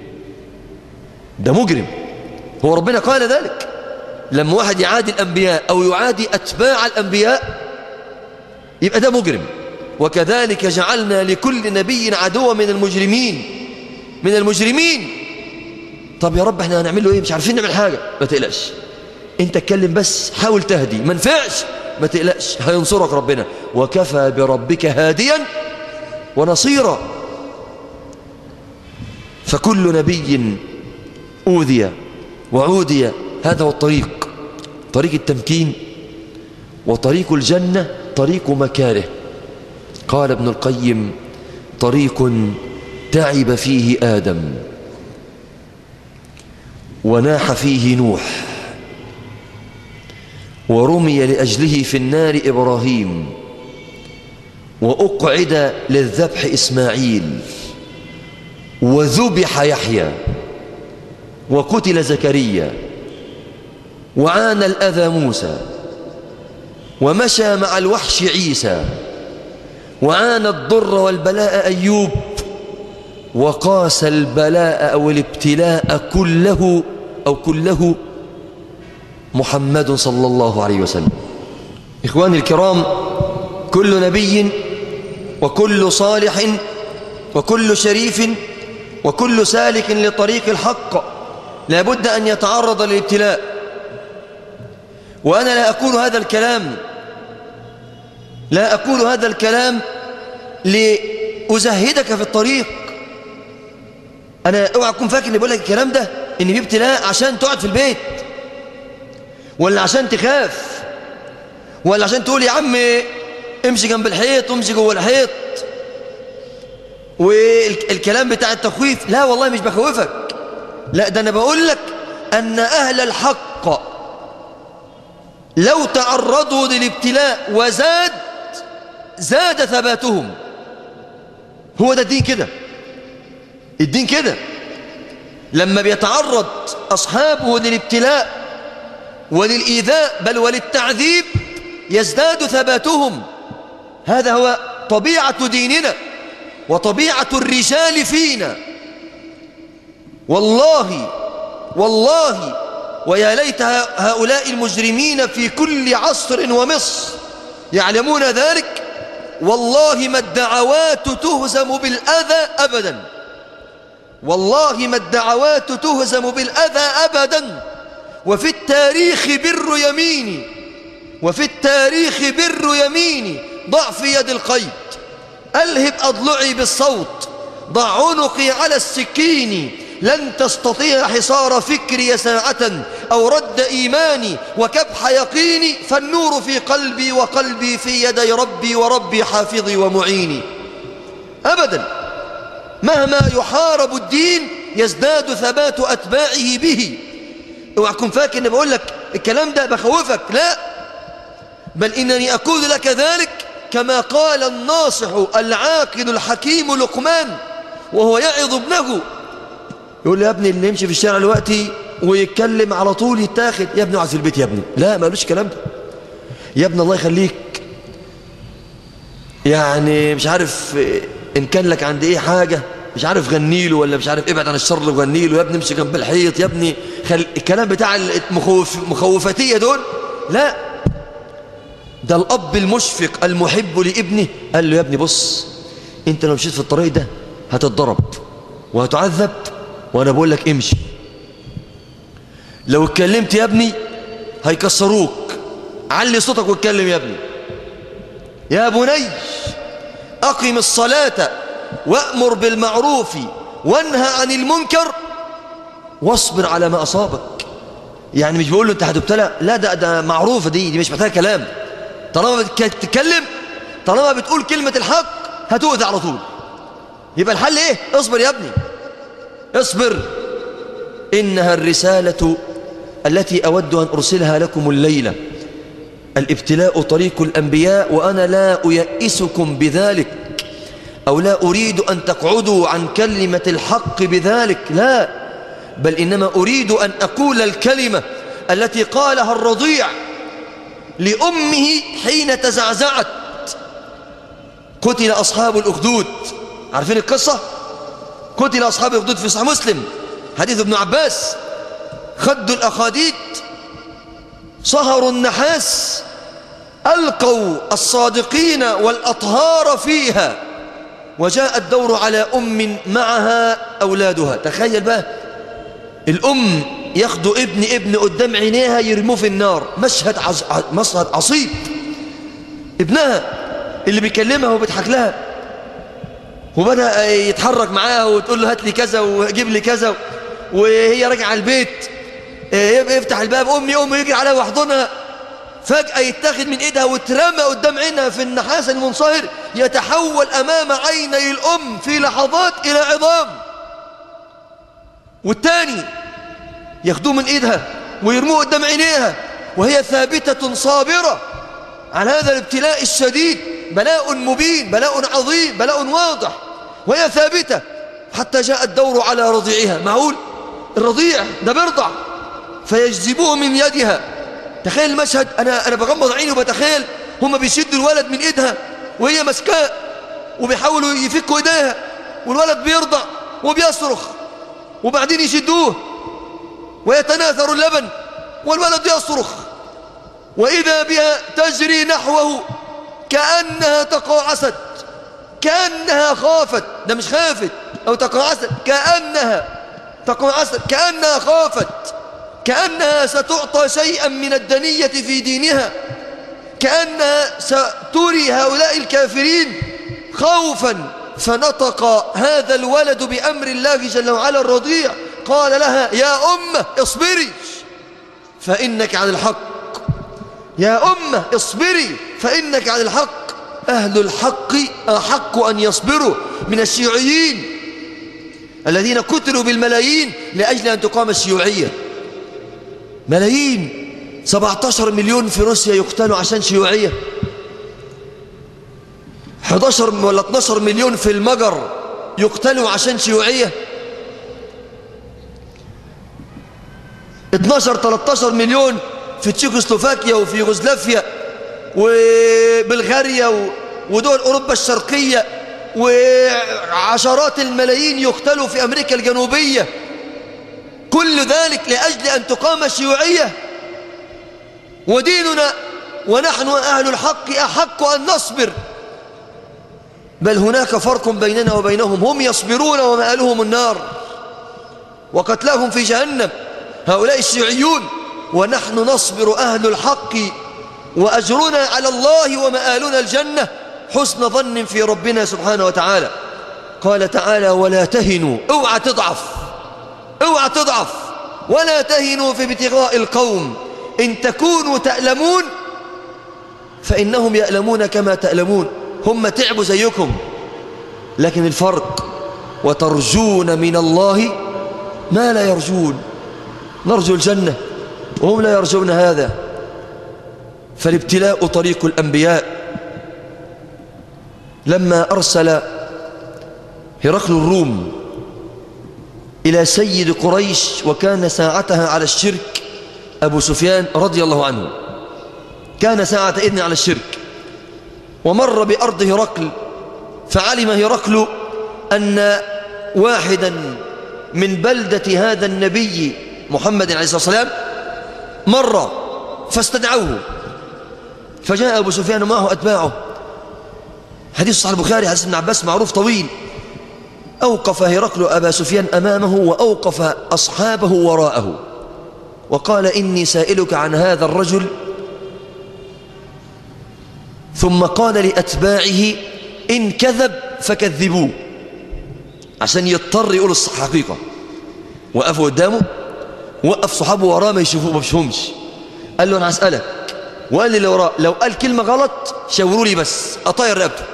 ده مجرم هو ربنا قال ذلك لما واحد يعادي الأنبياء أو يعادي أتباع الأنبياء يبقى ده مجرم وكذلك جعلنا لكل نبي عدوا من المجرمين من المجرمين طب يا رب احنا هنعمل له ايه مش عارفين نعمل حاجة ما تقلقش انت اتكلم بس حاول تهدي ما نفعش ما تقلقش هينصرك ربنا وكفى بربك هاديا ونصيرا فكل نبي أوذي وعودي هذا هو الطريق طريق التمكين وطريق الجنة طريق مكاره قال ابن القيم طريق تعب فيه آدم وناح فيه نوح ورمي لأجله في النار إبراهيم وأقعد للذبح إسماعيل وذبح يحيى وقتل زكريا وعانى الأذى موسى ومشى مع الوحش عيسى وعانى الضر والبلاء أيوب وقاس البلاء أو الابتلاء كله أو كله محمد صلى الله عليه وسلم إخواني الكرام كل نبي وكل صالح وكل شريف وكل سالك لطريق الحق لابد أن يتعرض للابتلاء وأنا لا أقول هذا الكلام لا أقول هذا الكلام لأزهدك في الطريق أنا اوعى أكون فاكر اللي بقول لك الكلام ده إن في ابتلاء عشان تقعد في البيت ولا عشان تخاف ولا عشان تقول يا عم امشي جنب الحيط وامشي جوه الحيط والكلام بتاع التخويف لا والله مش بخوفك لا ده أنا بقول لك أن أهل الحق لو تعرضوا للابتلاء وزاد زاد ثباتهم هو ده الدين كده الدين كده لما بيتعرض أصحابه للابتلاء وللإيذاء بل وللتعذيب يزداد ثباتهم هذا هو طبيعة ديننا وطبيعة الرجال فينا والله والله ويا ليت هؤلاء المجرمين في كل عصر ومصر يعلمون ذلك والله ما الدعوات تهزم بالأذى أبدا والله ما الدعوات تهزم بالأذى أبدا وفي التاريخ بر يميني وفي التاريخ بر يميني ضع في يد القيد ألهب أضلعي بالصوت ضع عنقي على السكين لن تستطيع حصار فكري ساعة أو رد إيماني وكبح يقيني فالنور في قلبي وقلبي في يدي ربي وربي حافظي ومعيني أبدا مهما يحارب الدين يزداد ثبات أتباعه به اوعى تكون فاكر اني بقول لك الكلام ده بخوفك لا بل انني اقول لك ذلك كما قال الناصح العاقل الحكيم لقمان وهو يعظ ابنه يقول له يا ابني اللي يمشي في الشارع دلوقتي ويتكلم على طول يتاخد يا ابني اقعد في البيت يا ابني لا ما قالوش الكلام ده يا ابني الله يخليك يعني مش عارف ان كان لك عند ايه حاجه مش عارف غني له ولا مش عارف ابعد عن الشر وغني له يا ابني امشي جنب الحيط يا ابني خل... الكلام بتاع المخوف مخوفتيه دول لا ده الاب المشفق المحب لابنه قال له يا ابني بص انت لو مشيت في الطريق ده هتتضرب وهتعذب وانا بقول لك امشي لو اتكلمت يا ابني هيكسروك علي صوتك واتكلم يا ابني يا بني اقم الصلاه وأمر بالمعروف وانهى عن المنكر واصبر على ما أصابك يعني مش بقول له أنت هتبتلى لا ده, ده معروفة دي دي مش محتاجة كلام طالما بتتكلم طالما بتقول كلمة الحق هتؤذى على طول يبقى الحل ايه اصبر يا ابني اصبر إنها الرسالة التي أود أن أرسلها لكم الليلة الابتلاء طريق الأنبياء وأنا لا أيئسكم بذلك أو لا أريد أن تقعدوا عن كلمة الحق بذلك لا بل إنما أريد أن أقول الكلمة التي قالها الرضيع لأمه حين تزعزعت قتل أصحاب الأخدود عارفين القصة؟ قتل أصحاب الأخدود في صحيح مسلم حديث ابن عباس خدوا الأخاديد صهروا النحاس ألقوا الصادقين والأطهار فيها وجاء الدور على أم معها أولادها تخيل بقى الأم ياخدوا ابن ابن قدام عينيها يرموه في النار مشهد عز... مشهد عصيب ابنها اللي بيكلمها وبيضحك لها وبدأ يتحرك معاها وتقول له هات لي كذا وجيب لي كذا وهي راجعه البيت يفتح الباب أمي أمي يجري عليها ويحضنها فجأة يتاخد من إيدها وترمى قدام عينها في النحاس المنصهر يتحول أمام عيني الأم في لحظات إلى عظام والتاني ياخدوه من إيدها ويرموه قدام عينيها وهي ثابتة صابرة على هذا الابتلاء الشديد بلاء مبين بلاء عظيم بلاء واضح وهي ثابتة حتى جاء الدور على رضيعها معقول الرضيع ده بيرضع فيجذبوه من يدها تخيل المشهد أنا, أنا بغمض عيني وبتخيل هم بيشدوا الولد من إيدها وهي ماسكاه وبيحاولوا يفكوا إيديها والولد بيرضع وبيصرخ وبعدين يشدوه ويتناثر اللبن والولد يصرخ وإذا بها تجري نحوه كأنها تقاعست كأنها خافت ده مش خافت أو تقاعست كأنها تقاعست كأنها خافت كأنها ستعطى شيئا من الدنية في دينها كأنها ستري هؤلاء الكافرين خوفا فنطق هذا الولد بأمر الله جل وعلا الرضيع قال لها يا أمة اصبري فإنك على الحق يا أمة اصبري فإنك على الحق أهل الحق أحق أن يصبروا من الشيوعيين الذين قتلوا بالملايين لأجل أن تقام الشيوعية ملايين 17 مليون في روسيا يقتلوا عشان شيوعية 11 ولا 12 مليون في المجر يقتلوا عشان شيوعية 12 13 مليون في تشيكوسلوفاكيا وفي يوغوسلافيا وبلغاريا ودول أوروبا الشرقية وعشرات الملايين يقتلوا في أمريكا الجنوبية كل ذلك لأجل أن تقام الشيوعية وديننا ونحن أهل الحق أحق أن نصبر بل هناك فرق بيننا وبينهم هم يصبرون ومآلهم النار وقتلهم في جهنم هؤلاء الشيوعيون ونحن نصبر أهل الحق وأجرنا على الله ومآلنا الجنة حسن ظن في ربنا سبحانه وتعالى قال تعالى ولا تهنوا اوعى تضعف اوعى تضعف ولا تهنوا في ابتغاء القوم إن تكونوا تألمون فإنهم يألمون كما تألمون هم تعبوا زيكم لكن الفرق وترجون من الله ما لا يرجون نرجو الجنة وهم لا يرجون هذا فالابتلاء طريق الأنبياء لما أرسل هرقل الروم إلى سيد قريش وكان ساعتها على الشرك أبو سفيان رضي الله عنه كان ساعة إذن على الشرك ومر بأرض هرقل فعلم هرقل أن واحدا من بلدة هذا النبي محمد عليه الصلاة والسلام مر فاستدعوه فجاء أبو سفيان معه أتباعه حديث صحيح البخاري حديث ابن عباس معروف طويل أوقف هرقل أبا سفيان أمامه وأوقف أصحابه وراءه وقال إني سائلك عن هذا الرجل ثم قال لأتباعه إن كذب فكذبوه عشان يضطر يقول الحقيقة وقفوا قدامه وقف صحابه وراه ما يشوفوه ما يشوفهمش قال له أنا هسألك وقال لي اللي وراه لو قال كلمة غلط شاوروا لي بس أطير رقبته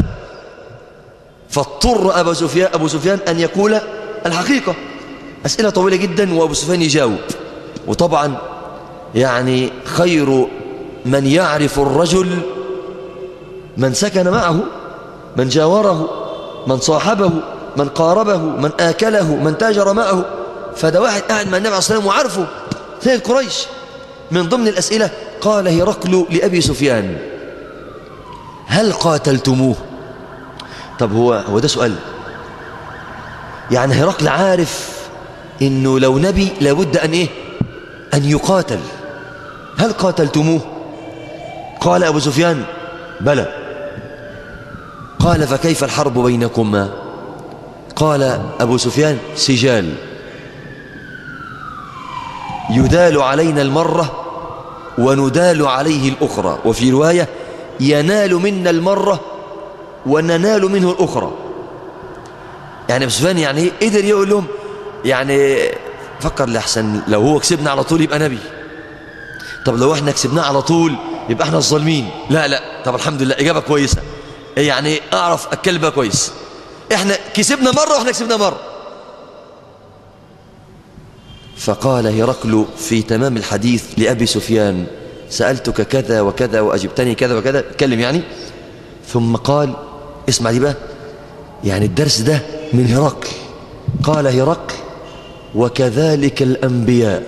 فاضطر أبو سفيان, أبو سفيان أن يقول الحقيقة أسئلة طويلة جدا وأبو سفيان يجاوب وطبعا يعني خير من يعرف الرجل من سكن معه من جاوره من صاحبه من قاربه من آكله من تاجر معه فده واحد قاعد مع النبي عليه الصلاة والسلام وعارفه سيد قريش من ضمن الأسئلة قال هرقل لأبي سفيان هل قاتلتموه طب هو هو ده سؤال يعني هرقل عارف انه لو نبي لابد ان ايه ان يقاتل هل قاتلتموه قال ابو سفيان بلى قال فكيف الحرب بينكما قال ابو سفيان سجال يدال علينا المره وندال عليه الاخرى وفي روايه ينال منا المره وننال منه الأخرى يعني ابو سفيان يعني قدر يقول لهم يعني فكر لحسن لو هو كسبنا على طول يبقى نبي طب لو احنا كسبناه على طول يبقى احنا الظالمين لا لا طب الحمد لله إجابة كويسة يعني أعرف أتكلم بقى كويس احنا كسبنا مرة واحنا كسبنا مرة فقال هرقل في تمام الحديث لأبي سفيان سألتك كذا وكذا وأجبتني كذا وكذا اتكلم يعني ثم قال اسمع دي بقى يعني الدرس ده من هرقل قال هرقل وكذلك الأنبياء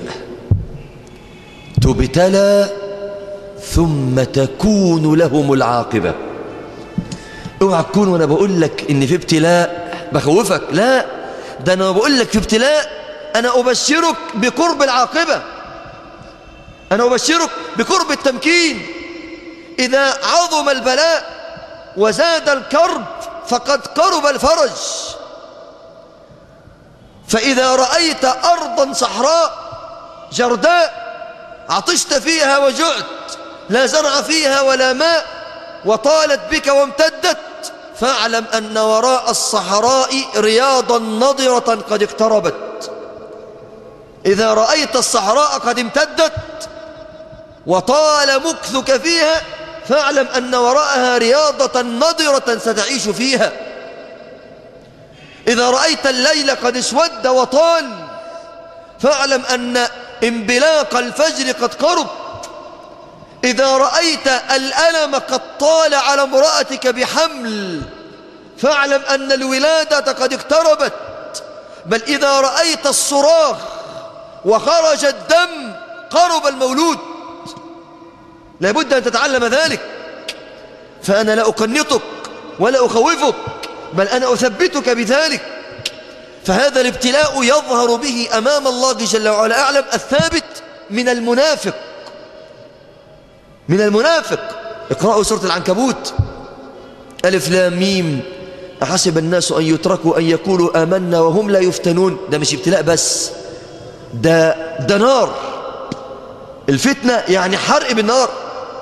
تبتلى ثم تكون لهم العاقبة اوعى تكون وانا بقول لك ان في ابتلاء بخوفك لا ده انا بقول لك في ابتلاء انا ابشرك بقرب العاقبة انا ابشرك بقرب التمكين اذا عظم البلاء وزاد الكرب فقد قرب الفرج فإذا رأيت أرضا صحراء جرداء عطشت فيها وجعت لا زرع فيها ولا ماء وطالت بك وامتدت فاعلم أن وراء الصحراء رياضا نضرة قد اقتربت إذا رأيت الصحراء قد امتدت وطال مكثك فيها فاعلم أن وراءها رياضة نضرة ستعيش فيها إذا رأيت الليل قد اسود وطال فاعلم أن انبلاق الفجر قد قرب إذا رأيت الألم قد طال على امرأتك بحمل فاعلم أن الولادة قد اقتربت بل إذا رأيت الصراخ وخرج الدم قرب المولود لابد أن تتعلم ذلك فأنا لا أقنطك ولا أخوفك بل أنا أثبتك بذلك فهذا الابتلاء يظهر به أمام الله جل وعلا أعلم الثابت من المنافق من المنافق اقرأوا سورة العنكبوت ألف لام ميم أحسب الناس أن يتركوا أن يقولوا آمنا وهم لا يفتنون ده مش ابتلاء بس ده, ده نار الفتنة يعني حرق بالنار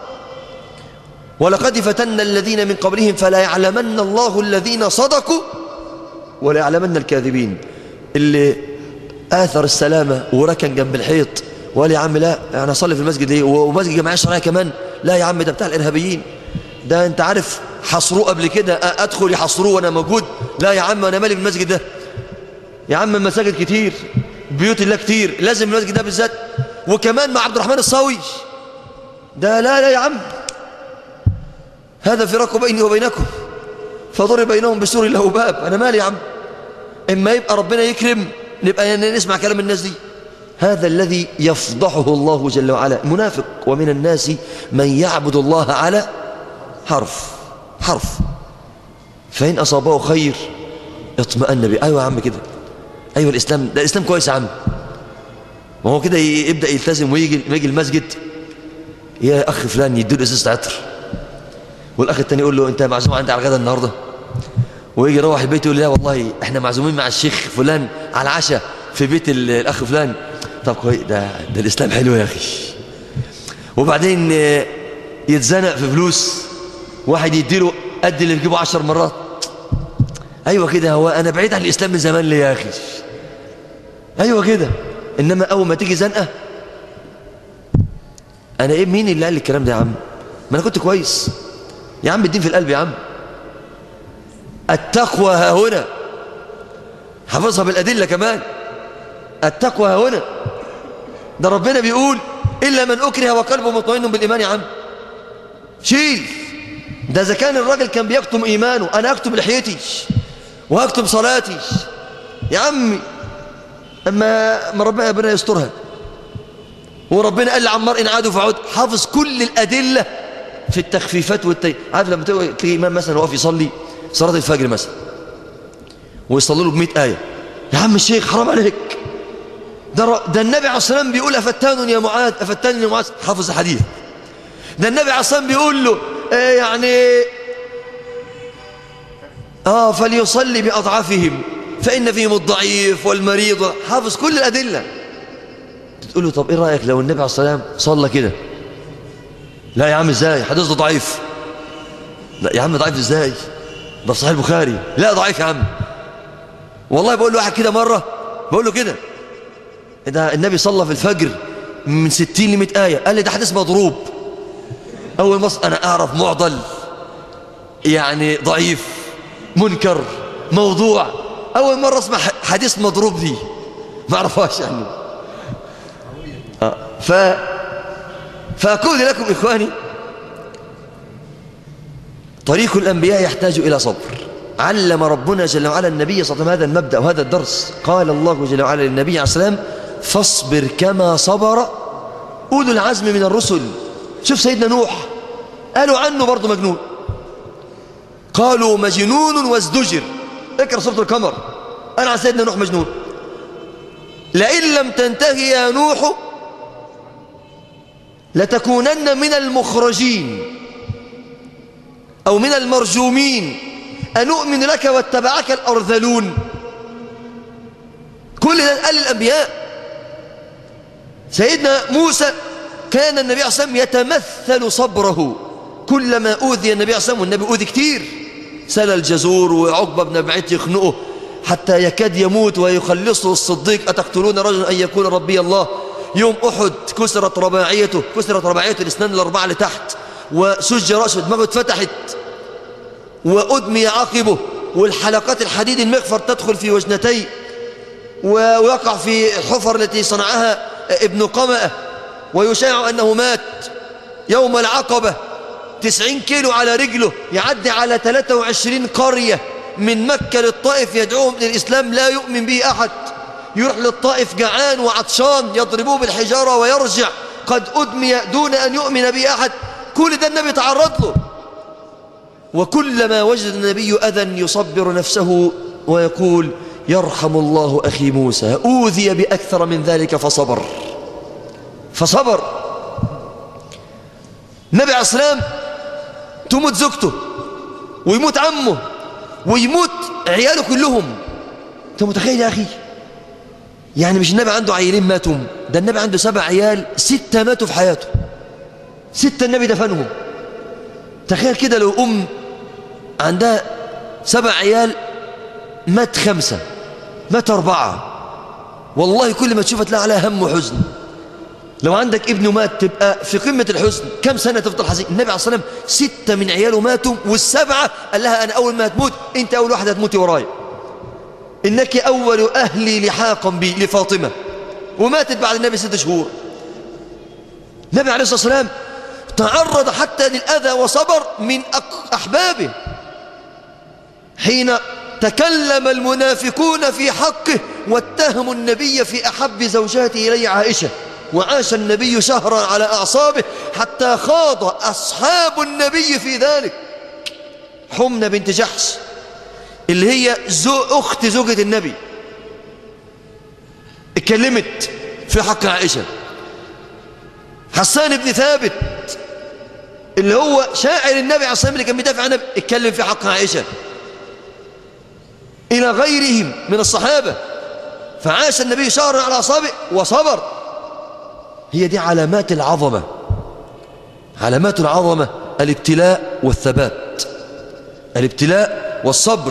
ولقد فتنا الذين من قبلهم فلا يعلمن الله الذين صدقوا ولا يعلمن الكاذبين اللي آثر السلامة وركن جنب الحيط وقال يا عم لا أنا أصلي في المسجد إيه ومسجد جماعية شرعية كمان لا يا عم ده بتاع الإرهابيين ده أنت عارف حصروه قبل كده أدخل يحصروه وأنا موجود لا يا عم أنا مالي بالمسجد ده يا عم المساجد كتير بيوت الله كتير لازم المسجد ده بالذات وكمان مع عبد الرحمن الصاوي ده لا لا يا عم هذا فراق بيني وبينكم فضرب بينهم بسور له باب أنا مالي يا عم إما يبقى ربنا يكرم نبقى نسمع كلام الناس دي هذا الذي يفضحه الله جل وعلا منافق ومن الناس من يعبد الله على حرف حرف فإن أصابه خير اطمأن به أيوة يا عم كده أيوة الإسلام ده الإسلام كويس يا عم ما هو كده يبدأ يلتزم ويجي يجي المسجد يا أخ فلان يديله إزازة عطر والأخ التاني يقول له أنت معزوم عندي على الغدا النهاردة ويجي يروح البيت يقول لا والله احنا معزومين مع الشيخ فلان على العشاء في بيت الأخ فلان طب كويس ده, ده الإسلام حلو يا أخي وبعدين يتزنق في فلوس واحد يديله قد اللي بيجيبه عشر مرات أيوة كده هو أنا بعيد عن الإسلام من زمان ليه يا أخي أيوة كده إنما أول ما تيجي زنقة أنا إيه مين اللي قال لي الكلام ده يا عم ما أنا كنت كويس يا عم الدين في القلب يا عم التقوى ها هنا حفظها بالأدلة كمان التقوى ها هنا ده ربنا بيقول إلا من أكره وقلبه مطمئن بالإيمان يا عم شيل ده إذا كان الراجل كان بيكتم إيمانه أنا أكتم لحيتي وأكتم صلاتي يا عمي أما ما ربنا ربنا يسترها وربنا قال لعمار إن عادوا فعود حافظ كل الأدلة في التخفيفات والتي عارف لما تلاقي إمام مثلا واقف يصلي صلاة الفجر مثلا ويصلي له بمئة آية يا عم الشيخ حرام عليك ده, ده النبي عليه الصلاة والسلام بيقول أفتان يا معاذ أفتان يا معاذ حافظ الحديث ده النبي عليه الصلاة والسلام بيقول له آه يعني آه فليصلي بأضعافهم فإن فيهم الضعيف والمريض حافظ كل الأدلة تقول له طب إيه رأيك لو النبي عليه الصلاة والسلام صلى كده لا يا عم إزاي حديث ده ضعيف لا يا عم ضعيف إزاي ده في صحيح البخاري لا ضعيف يا عم والله بقول له واحد كده مرة بقول له كده ده النبي صلى في الفجر من ستين لمئة آية قال لي ده حديث مضروب أول مصر أنا أعرف معضل يعني ضعيف منكر موضوع أول مرة أسمع حديث مضروب دي ما أعرفهاش يعني آه. ف فأقول لكم إخواني طريق الأنبياء يحتاج إلى صبر علم ربنا جل وعلا النبي صلى الله عليه وسلم هذا المبدأ وهذا الدرس قال الله جل وعلا للنبي عليه السلام فاصبر كما صبر أولو العزم من الرسل شوف سيدنا نوح قالوا عنه برضه مجنون قالوا مجنون وازدجر اقرأ سورة القمر أنا على سيدنا نوح مجنون لئن لم تنتهي يا نوح لتكونن من المخرجين أو من المرجومين أنؤمن لك واتبعك الأرذلون كل ده قال الأنبياء سيدنا موسى كان النبي عليه الصلاة والسلام يتمثل صبره كلما أوذي النبي عليه الصلاة والسلام والنبي أوذي كتير سل الجزور وعقبة بن بعيت يخنقه حتى يكاد يموت ويخلصه الصديق أتقتلون رجلا أن يكون ربي الله يوم أحد كسرت رباعيته كسرت رباعيته الاسنان الأربعة لتحت وسج رأسه دماغه اتفتحت وأدمي عقبه والحلقات الحديد المغفر تدخل في وجنتيه ويقع في الحفر التي صنعها ابن قمأة ويشاع أنه مات يوم العقبة تسعين كيلو على رجله يعدي على 23 قرية من مكة للطائف يدعوهم للإسلام لا يؤمن به أحد يروح للطائف جعان وعطشان يضربوه بالحجارة ويرجع قد أدمي دون أن يؤمن به أحد كل ده النبي تعرض له وكلما وجد النبي أذى يصبر نفسه ويقول يرحم الله أخي موسى أوذي بأكثر من ذلك فصبر فصبر النبي عليه السلام تموت زوجته ويموت عمه ويموت عياله كلهم انت متخيل يا أخي يعني مش النبي عنده عيالين ماتوا ده النبي عنده سبع عيال ستة ماتوا في حياته ستة النبي دفنهم تخيل كده لو أم عندها سبع عيال مات خمسة مات أربعة والله كل ما تشوفها تلاقي عليها هم وحزن لو عندك ابن مات تبقى في قمة الحزن كم سنة تفضل حزين النبي عليه الصلاة والسلام ستة من عياله ماتوا والسبعة قال لها أنا أول ما هتموت أنت أول واحدة هتموتي ورايا إنك أول أهلي لحاقا بي لفاطمة وماتت بعد النبي ست شهور النبي عليه الصلاة والسلام تعرض حتى للأذى وصبر من أحبابه حين تكلم المنافقون في حقه واتهموا النبي في أحب زوجاته إلي عائشة وعاش النبي شهرا على أعصابه حتى خاض أصحاب النبي في ذلك حمنة بنت جحش اللي هي زو أخت زوجة النبي اتكلمت في حق عائشة حسان بن ثابت اللي هو شاعر النبي عليه الصلاة اللي كان بيدافع عن النبي اتكلم في حق عائشة إلى غيرهم من الصحابة فعاش النبي شهرا على أصابع وصبر هي دي علامات العظمة علامات العظمة الابتلاء والثبات الابتلاء والصبر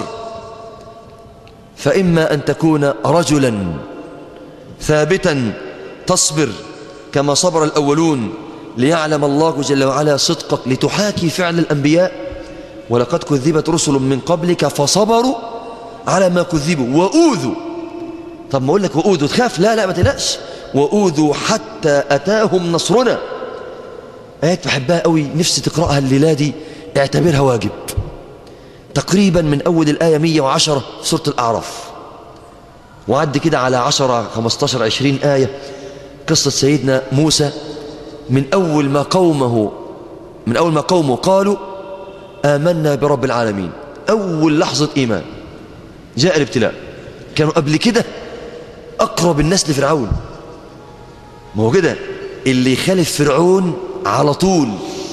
فإما أن تكون رجلا ثابتا تصبر كما صبر الأولون ليعلم الله جل وعلا صدقك لتحاكي فعل الأنبياء ولقد كذبت رسل من قبلك فصبروا على ما كذبوا وأوذوا طب ما أقول لك وأوذوا تخاف لا لا ما تقلقش وأوذوا حتى أتاهم نصرنا آيات بحبها قوي نفسي تقرأها الليلة دي اعتبرها واجب تقريبا من أول الآية 110 في سورة الأعراف وعد كده على 10 15 20 آية قصة سيدنا موسى من أول ما قومه من أول ما قومه قالوا آمنا برب العالمين أول لحظة إيمان جاء الابتلاء كانوا قبل كده أقرب الناس لفرعون ما هو كده اللي يخالف فرعون على طول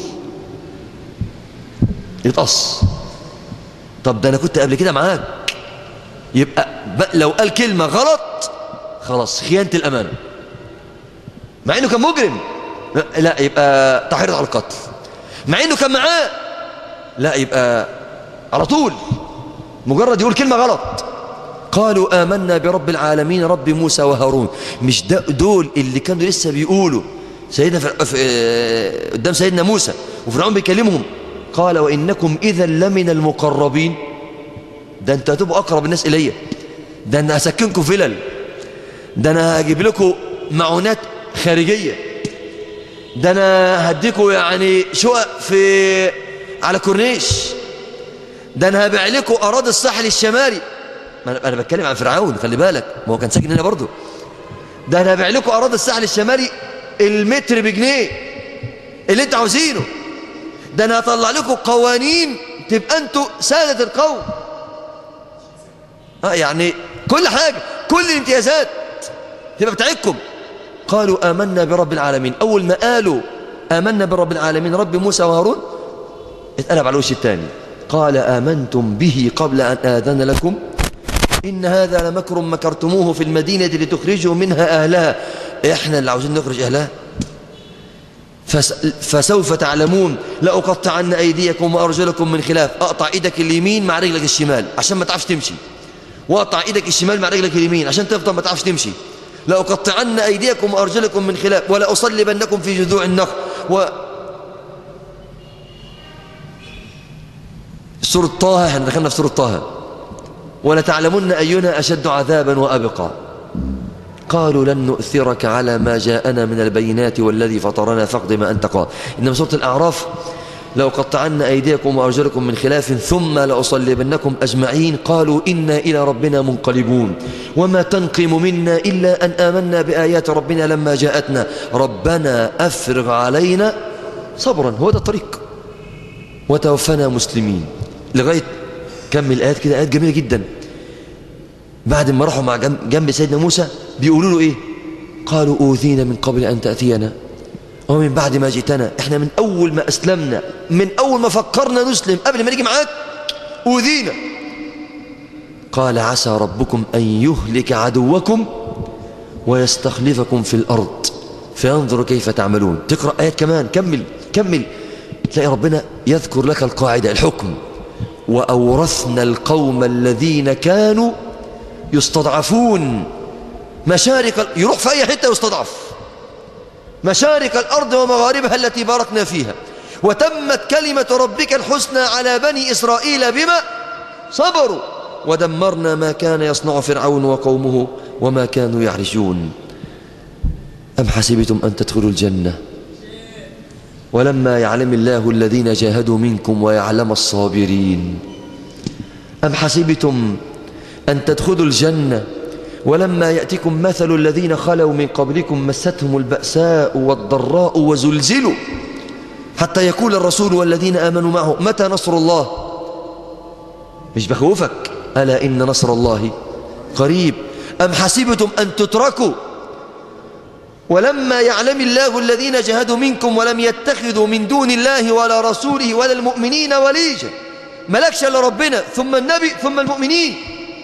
يتقص طب ده أنا كنت قبل كده معاك يبقى لو قال كلمة غلط خلاص خيانة الأمانة مع إنه كان مجرم لا يبقى تحريض على القتل مع إنه كان معاه لا يبقى على طول مجرد يقول كلمة غلط قالوا آمنا برب العالمين رب موسى وهارون مش دول اللي كانوا لسه بيقولوا سيدنا في قدام سيدنا موسى وفرعون بيكلمهم قال وإنكم إذا لمن المقربين ده انت هتبقوا أقرب الناس إلي ده أنا هسكنكم فلل ده أنا هجيب لكم معونات خارجية ده أنا هديكم يعني شقق في على كورنيش ده أنا هبيع لكم أراضي الساحل الشمالي ما أنا بتكلم عن فرعون خلي بالك ما هو كان ساكن هنا برضه ده أنا هبيع لكم أراضي الساحل الشمالي المتر بجنيه اللي انتوا عاوزينه ده أنا هطلع لكم قوانين تبقى أنتوا سادة القوم آه يعني كل حاجة كل الامتيازات تبقى بتاعتكم قالوا آمنا برب العالمين أول ما قالوا آمنا برب العالمين رب موسى وهارون اتقلب على الوش الثاني قال آمنتم به قبل أن آذن لكم إن هذا لمكر مكرتموه في المدينة لتخرجوا منها أهلها إحنا اللي عاوزين نخرج أهلها فس فسوف تعلمون لأقطعن أيديكم وأرجلكم من خلاف أقطع إيدك اليمين مع رجلك الشمال عشان ما تعرفش تمشي وأقطع إيدك الشمال مع رجلك اليمين عشان تفضل ما تعرفش تمشي لأقطعن أيديكم وأرجلكم من خلاف ولأصلبنكم في جذوع النخل و سورة طه احنا دخلنا في سورة طه ولتعلمن أينا أشد عذابا وأبقى قالوا لن نؤثرك على ما جاءنا من البينات والذي فطرنا فاقض ما أنت قال إنما سورة الأعراف لو قطعن أيديكم وأرجلكم من خلاف ثم لأصلبنكم أجمعين قالوا إنا إلى ربنا منقلبون وما تنقم منا إلا أن آمنا بآيات ربنا لما جاءتنا ربنا أفرغ علينا صبرا هو ده الطريق وتوفنا مسلمين لغاية كمل الآيات كده آيات جميلة جدا بعد ما راحوا مع جنب سيدنا موسى بيقولوا له إيه قالوا أوذينا من قبل أن تأتينا ومن بعد ما جئتنا احنا من أول ما أسلمنا من أول ما فكرنا نسلم قبل ما نيجي معاك أوذينا قال عسى ربكم أن يهلك عدوكم ويستخلفكم في الأرض فينظر كيف تعملون تقرأ آيات كمان كمل كمل تلاقي ربنا يذكر لك القاعدة الحكم وأورثنا القوم الذين كانوا يستضعفون مشارق يروح في أي حتة يستضعف مشارق الأرض ومغاربها التي باركنا فيها وتمت كلمة ربك الحسنى على بني إسرائيل بما صبروا ودمرنا ما كان يصنع فرعون وقومه وما كانوا يعرشون أم حسبتم أن تدخلوا الجنة ولما يعلم الله الذين جاهدوا منكم ويعلم الصابرين أم حسبتم أن تدخلوا الجنة ولما يأتكم مثل الذين خلوا من قبلكم مستهم البأساء والضراء وزلزلوا حتى يقول الرسول والذين آمنوا معه متى نصر الله مش بخوفك ألا إن نصر الله قريب أم حسبتم أن تتركوا ولما يعلم الله الذين جهدوا منكم ولم يتخذوا من دون الله ولا رسوله ولا المؤمنين وليجا ملكش إلا ربنا ثم النبي ثم المؤمنين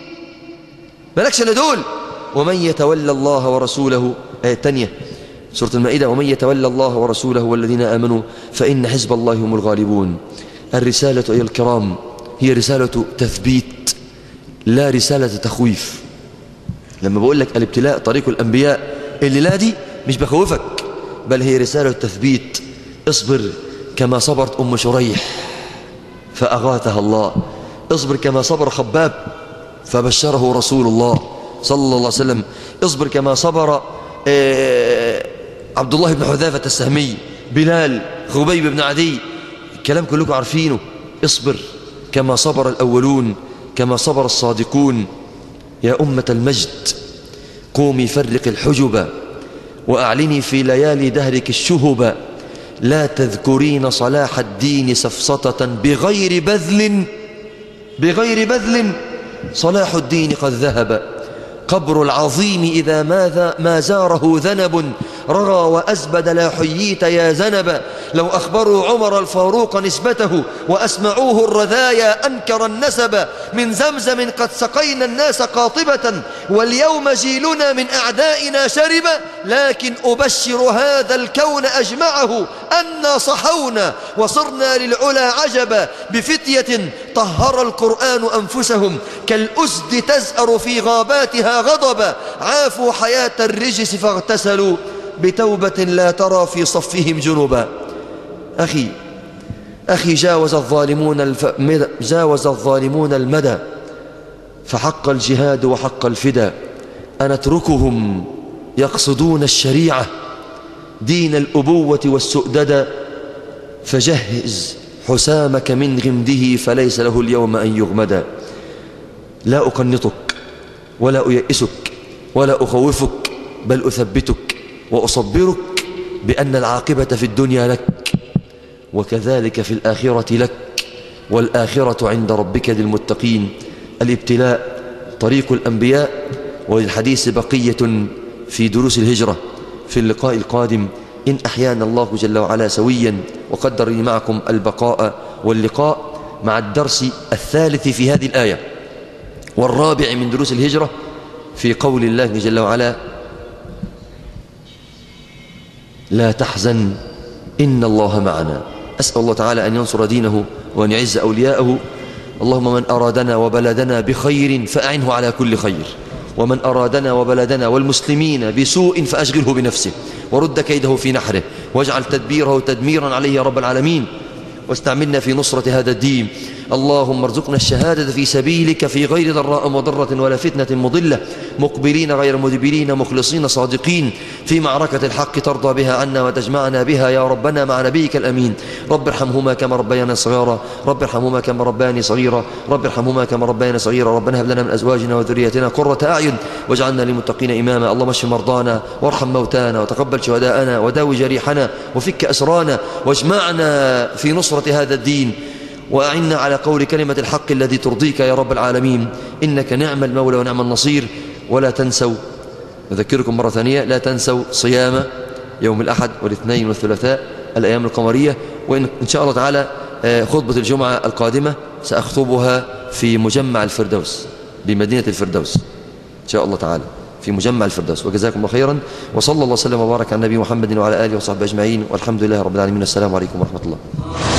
ملكش إلا دول ومن يتولى الله ورسوله آية تانية سورة المائدة ومن يتولى الله ورسوله والذين آمنوا فإن حزب الله هم الغالبون الرسالة أيها الكرام هي رسالة تثبيت لا رسالة تخويف لما بقول لك الابتلاء طريق الأنبياء اللي لا دي مش بخوفك بل هي رسالة تثبيت اصبر كما صبرت أم شريح فأغاثها الله اصبر كما صبر خباب فبشره رسول الله صلى الله عليه وسلم اصبر كما صبر آه عبد الله بن حذافة السهمي بلال خبيب بن عدي الكلام كلكم عارفينه اصبر كما صبر الأولون كما صبر الصادقون يا أمة المجد قومي فرق الحجب وأعلني في ليالي دهرك الشهب لا تذكرين صلاح الدين سفسطة بغير بذل بغير بذل صلاح الدين قد ذهب قبر العظيم إذا ماذا ما زاره ذنب رغى وأزبد لا حييت يا زنب لو أخبروا عمر الفاروق نسبته وأسمعوه الرذايا أنكر النسب من زمزم قد سقينا الناس قاطبة واليوم جيلنا من أعدائنا شرب لكن أبشر هذا الكون أجمعه أنا صحونا وصرنا للعلا عجبا بفتية طهر القرآن أنفسهم كالأسد تزأر في غاباتها غضبا عافوا حياة الرجس فاغتسلوا بتوبة لا ترى في صفهم جنبا أخي أخي جاوز الظالمون الف... جاوز الظالمون المدى فحق الجهاد وحق الفدا أن اتركهم يقصدون الشريعة دين الأبوة والسؤدد فجهز حسامك من غمده فليس له اليوم أن يغمد لا أقنطك ولا أيئسك ولا أخوفك بل أثبتك وأصبرك بأن العاقبة في الدنيا لك وكذلك في الآخرة لك والآخرة عند ربك للمتقين الابتلاء طريق الأنبياء وللحديث بقية في دروس الهجرة في اللقاء القادم إن أحيانا الله جل وعلا سويا وقدر لي معكم البقاء واللقاء مع الدرس الثالث في هذه الآية والرابع من دروس الهجرة في قول الله جل وعلا لا تحزن إن الله معنا أسأل الله تعالى أن ينصر دينه وأن يعز أولياءه اللهم من أرادنا وبلدنا بخير فأعنه على كل خير ومن أرادنا وبلدنا والمسلمين بسوء فأشغله بنفسه ورد كيده في نحره واجعل تدبيره تدميرا عليه يا رب العالمين واستعملنا في نصرة هذا الدين اللهم ارزقنا الشهادة في سبيلك في غير ضراء مضرة ولا فتنة مضلة مقبلين غير مدبرين مخلصين صادقين في معركة الحق ترضى بها عنا وتجمعنا بها يا ربنا مع نبيك الأمين رب ارحمهما كما ربيانا صغيرا رب ارحمهما كما ربياني صغيرا رب ارحمهما كما ربيانا صغيرا ربنا هب لنا من أزواجنا وذريتنا قرة أعين واجعلنا للمتقين إماما اللهم اشف مرضانا وارحم موتانا وتقبل شهداءنا وداوي جريحنا وفك أسرانا واجمعنا في نصرة هذا الدين وأعنا على قول كلمة الحق الذي ترضيك يا رب العالمين إنك نعم المولى ونعم النصير ولا تنسوا أذكركم مرة ثانية لا تنسوا صيام يوم الأحد والاثنين والثلاثاء الأيام القمرية وإن إن شاء الله تعالى خطبة الجمعة القادمة سأخطبها في مجمع الفردوس بمدينة الفردوس إن شاء الله تعالى في مجمع الفردوس وجزاكم الله خيرا وصلى الله وسلم وبارك على النبي محمد وعلى آله وصحبه أجمعين والحمد لله رب العالمين السلام عليكم ورحمة الله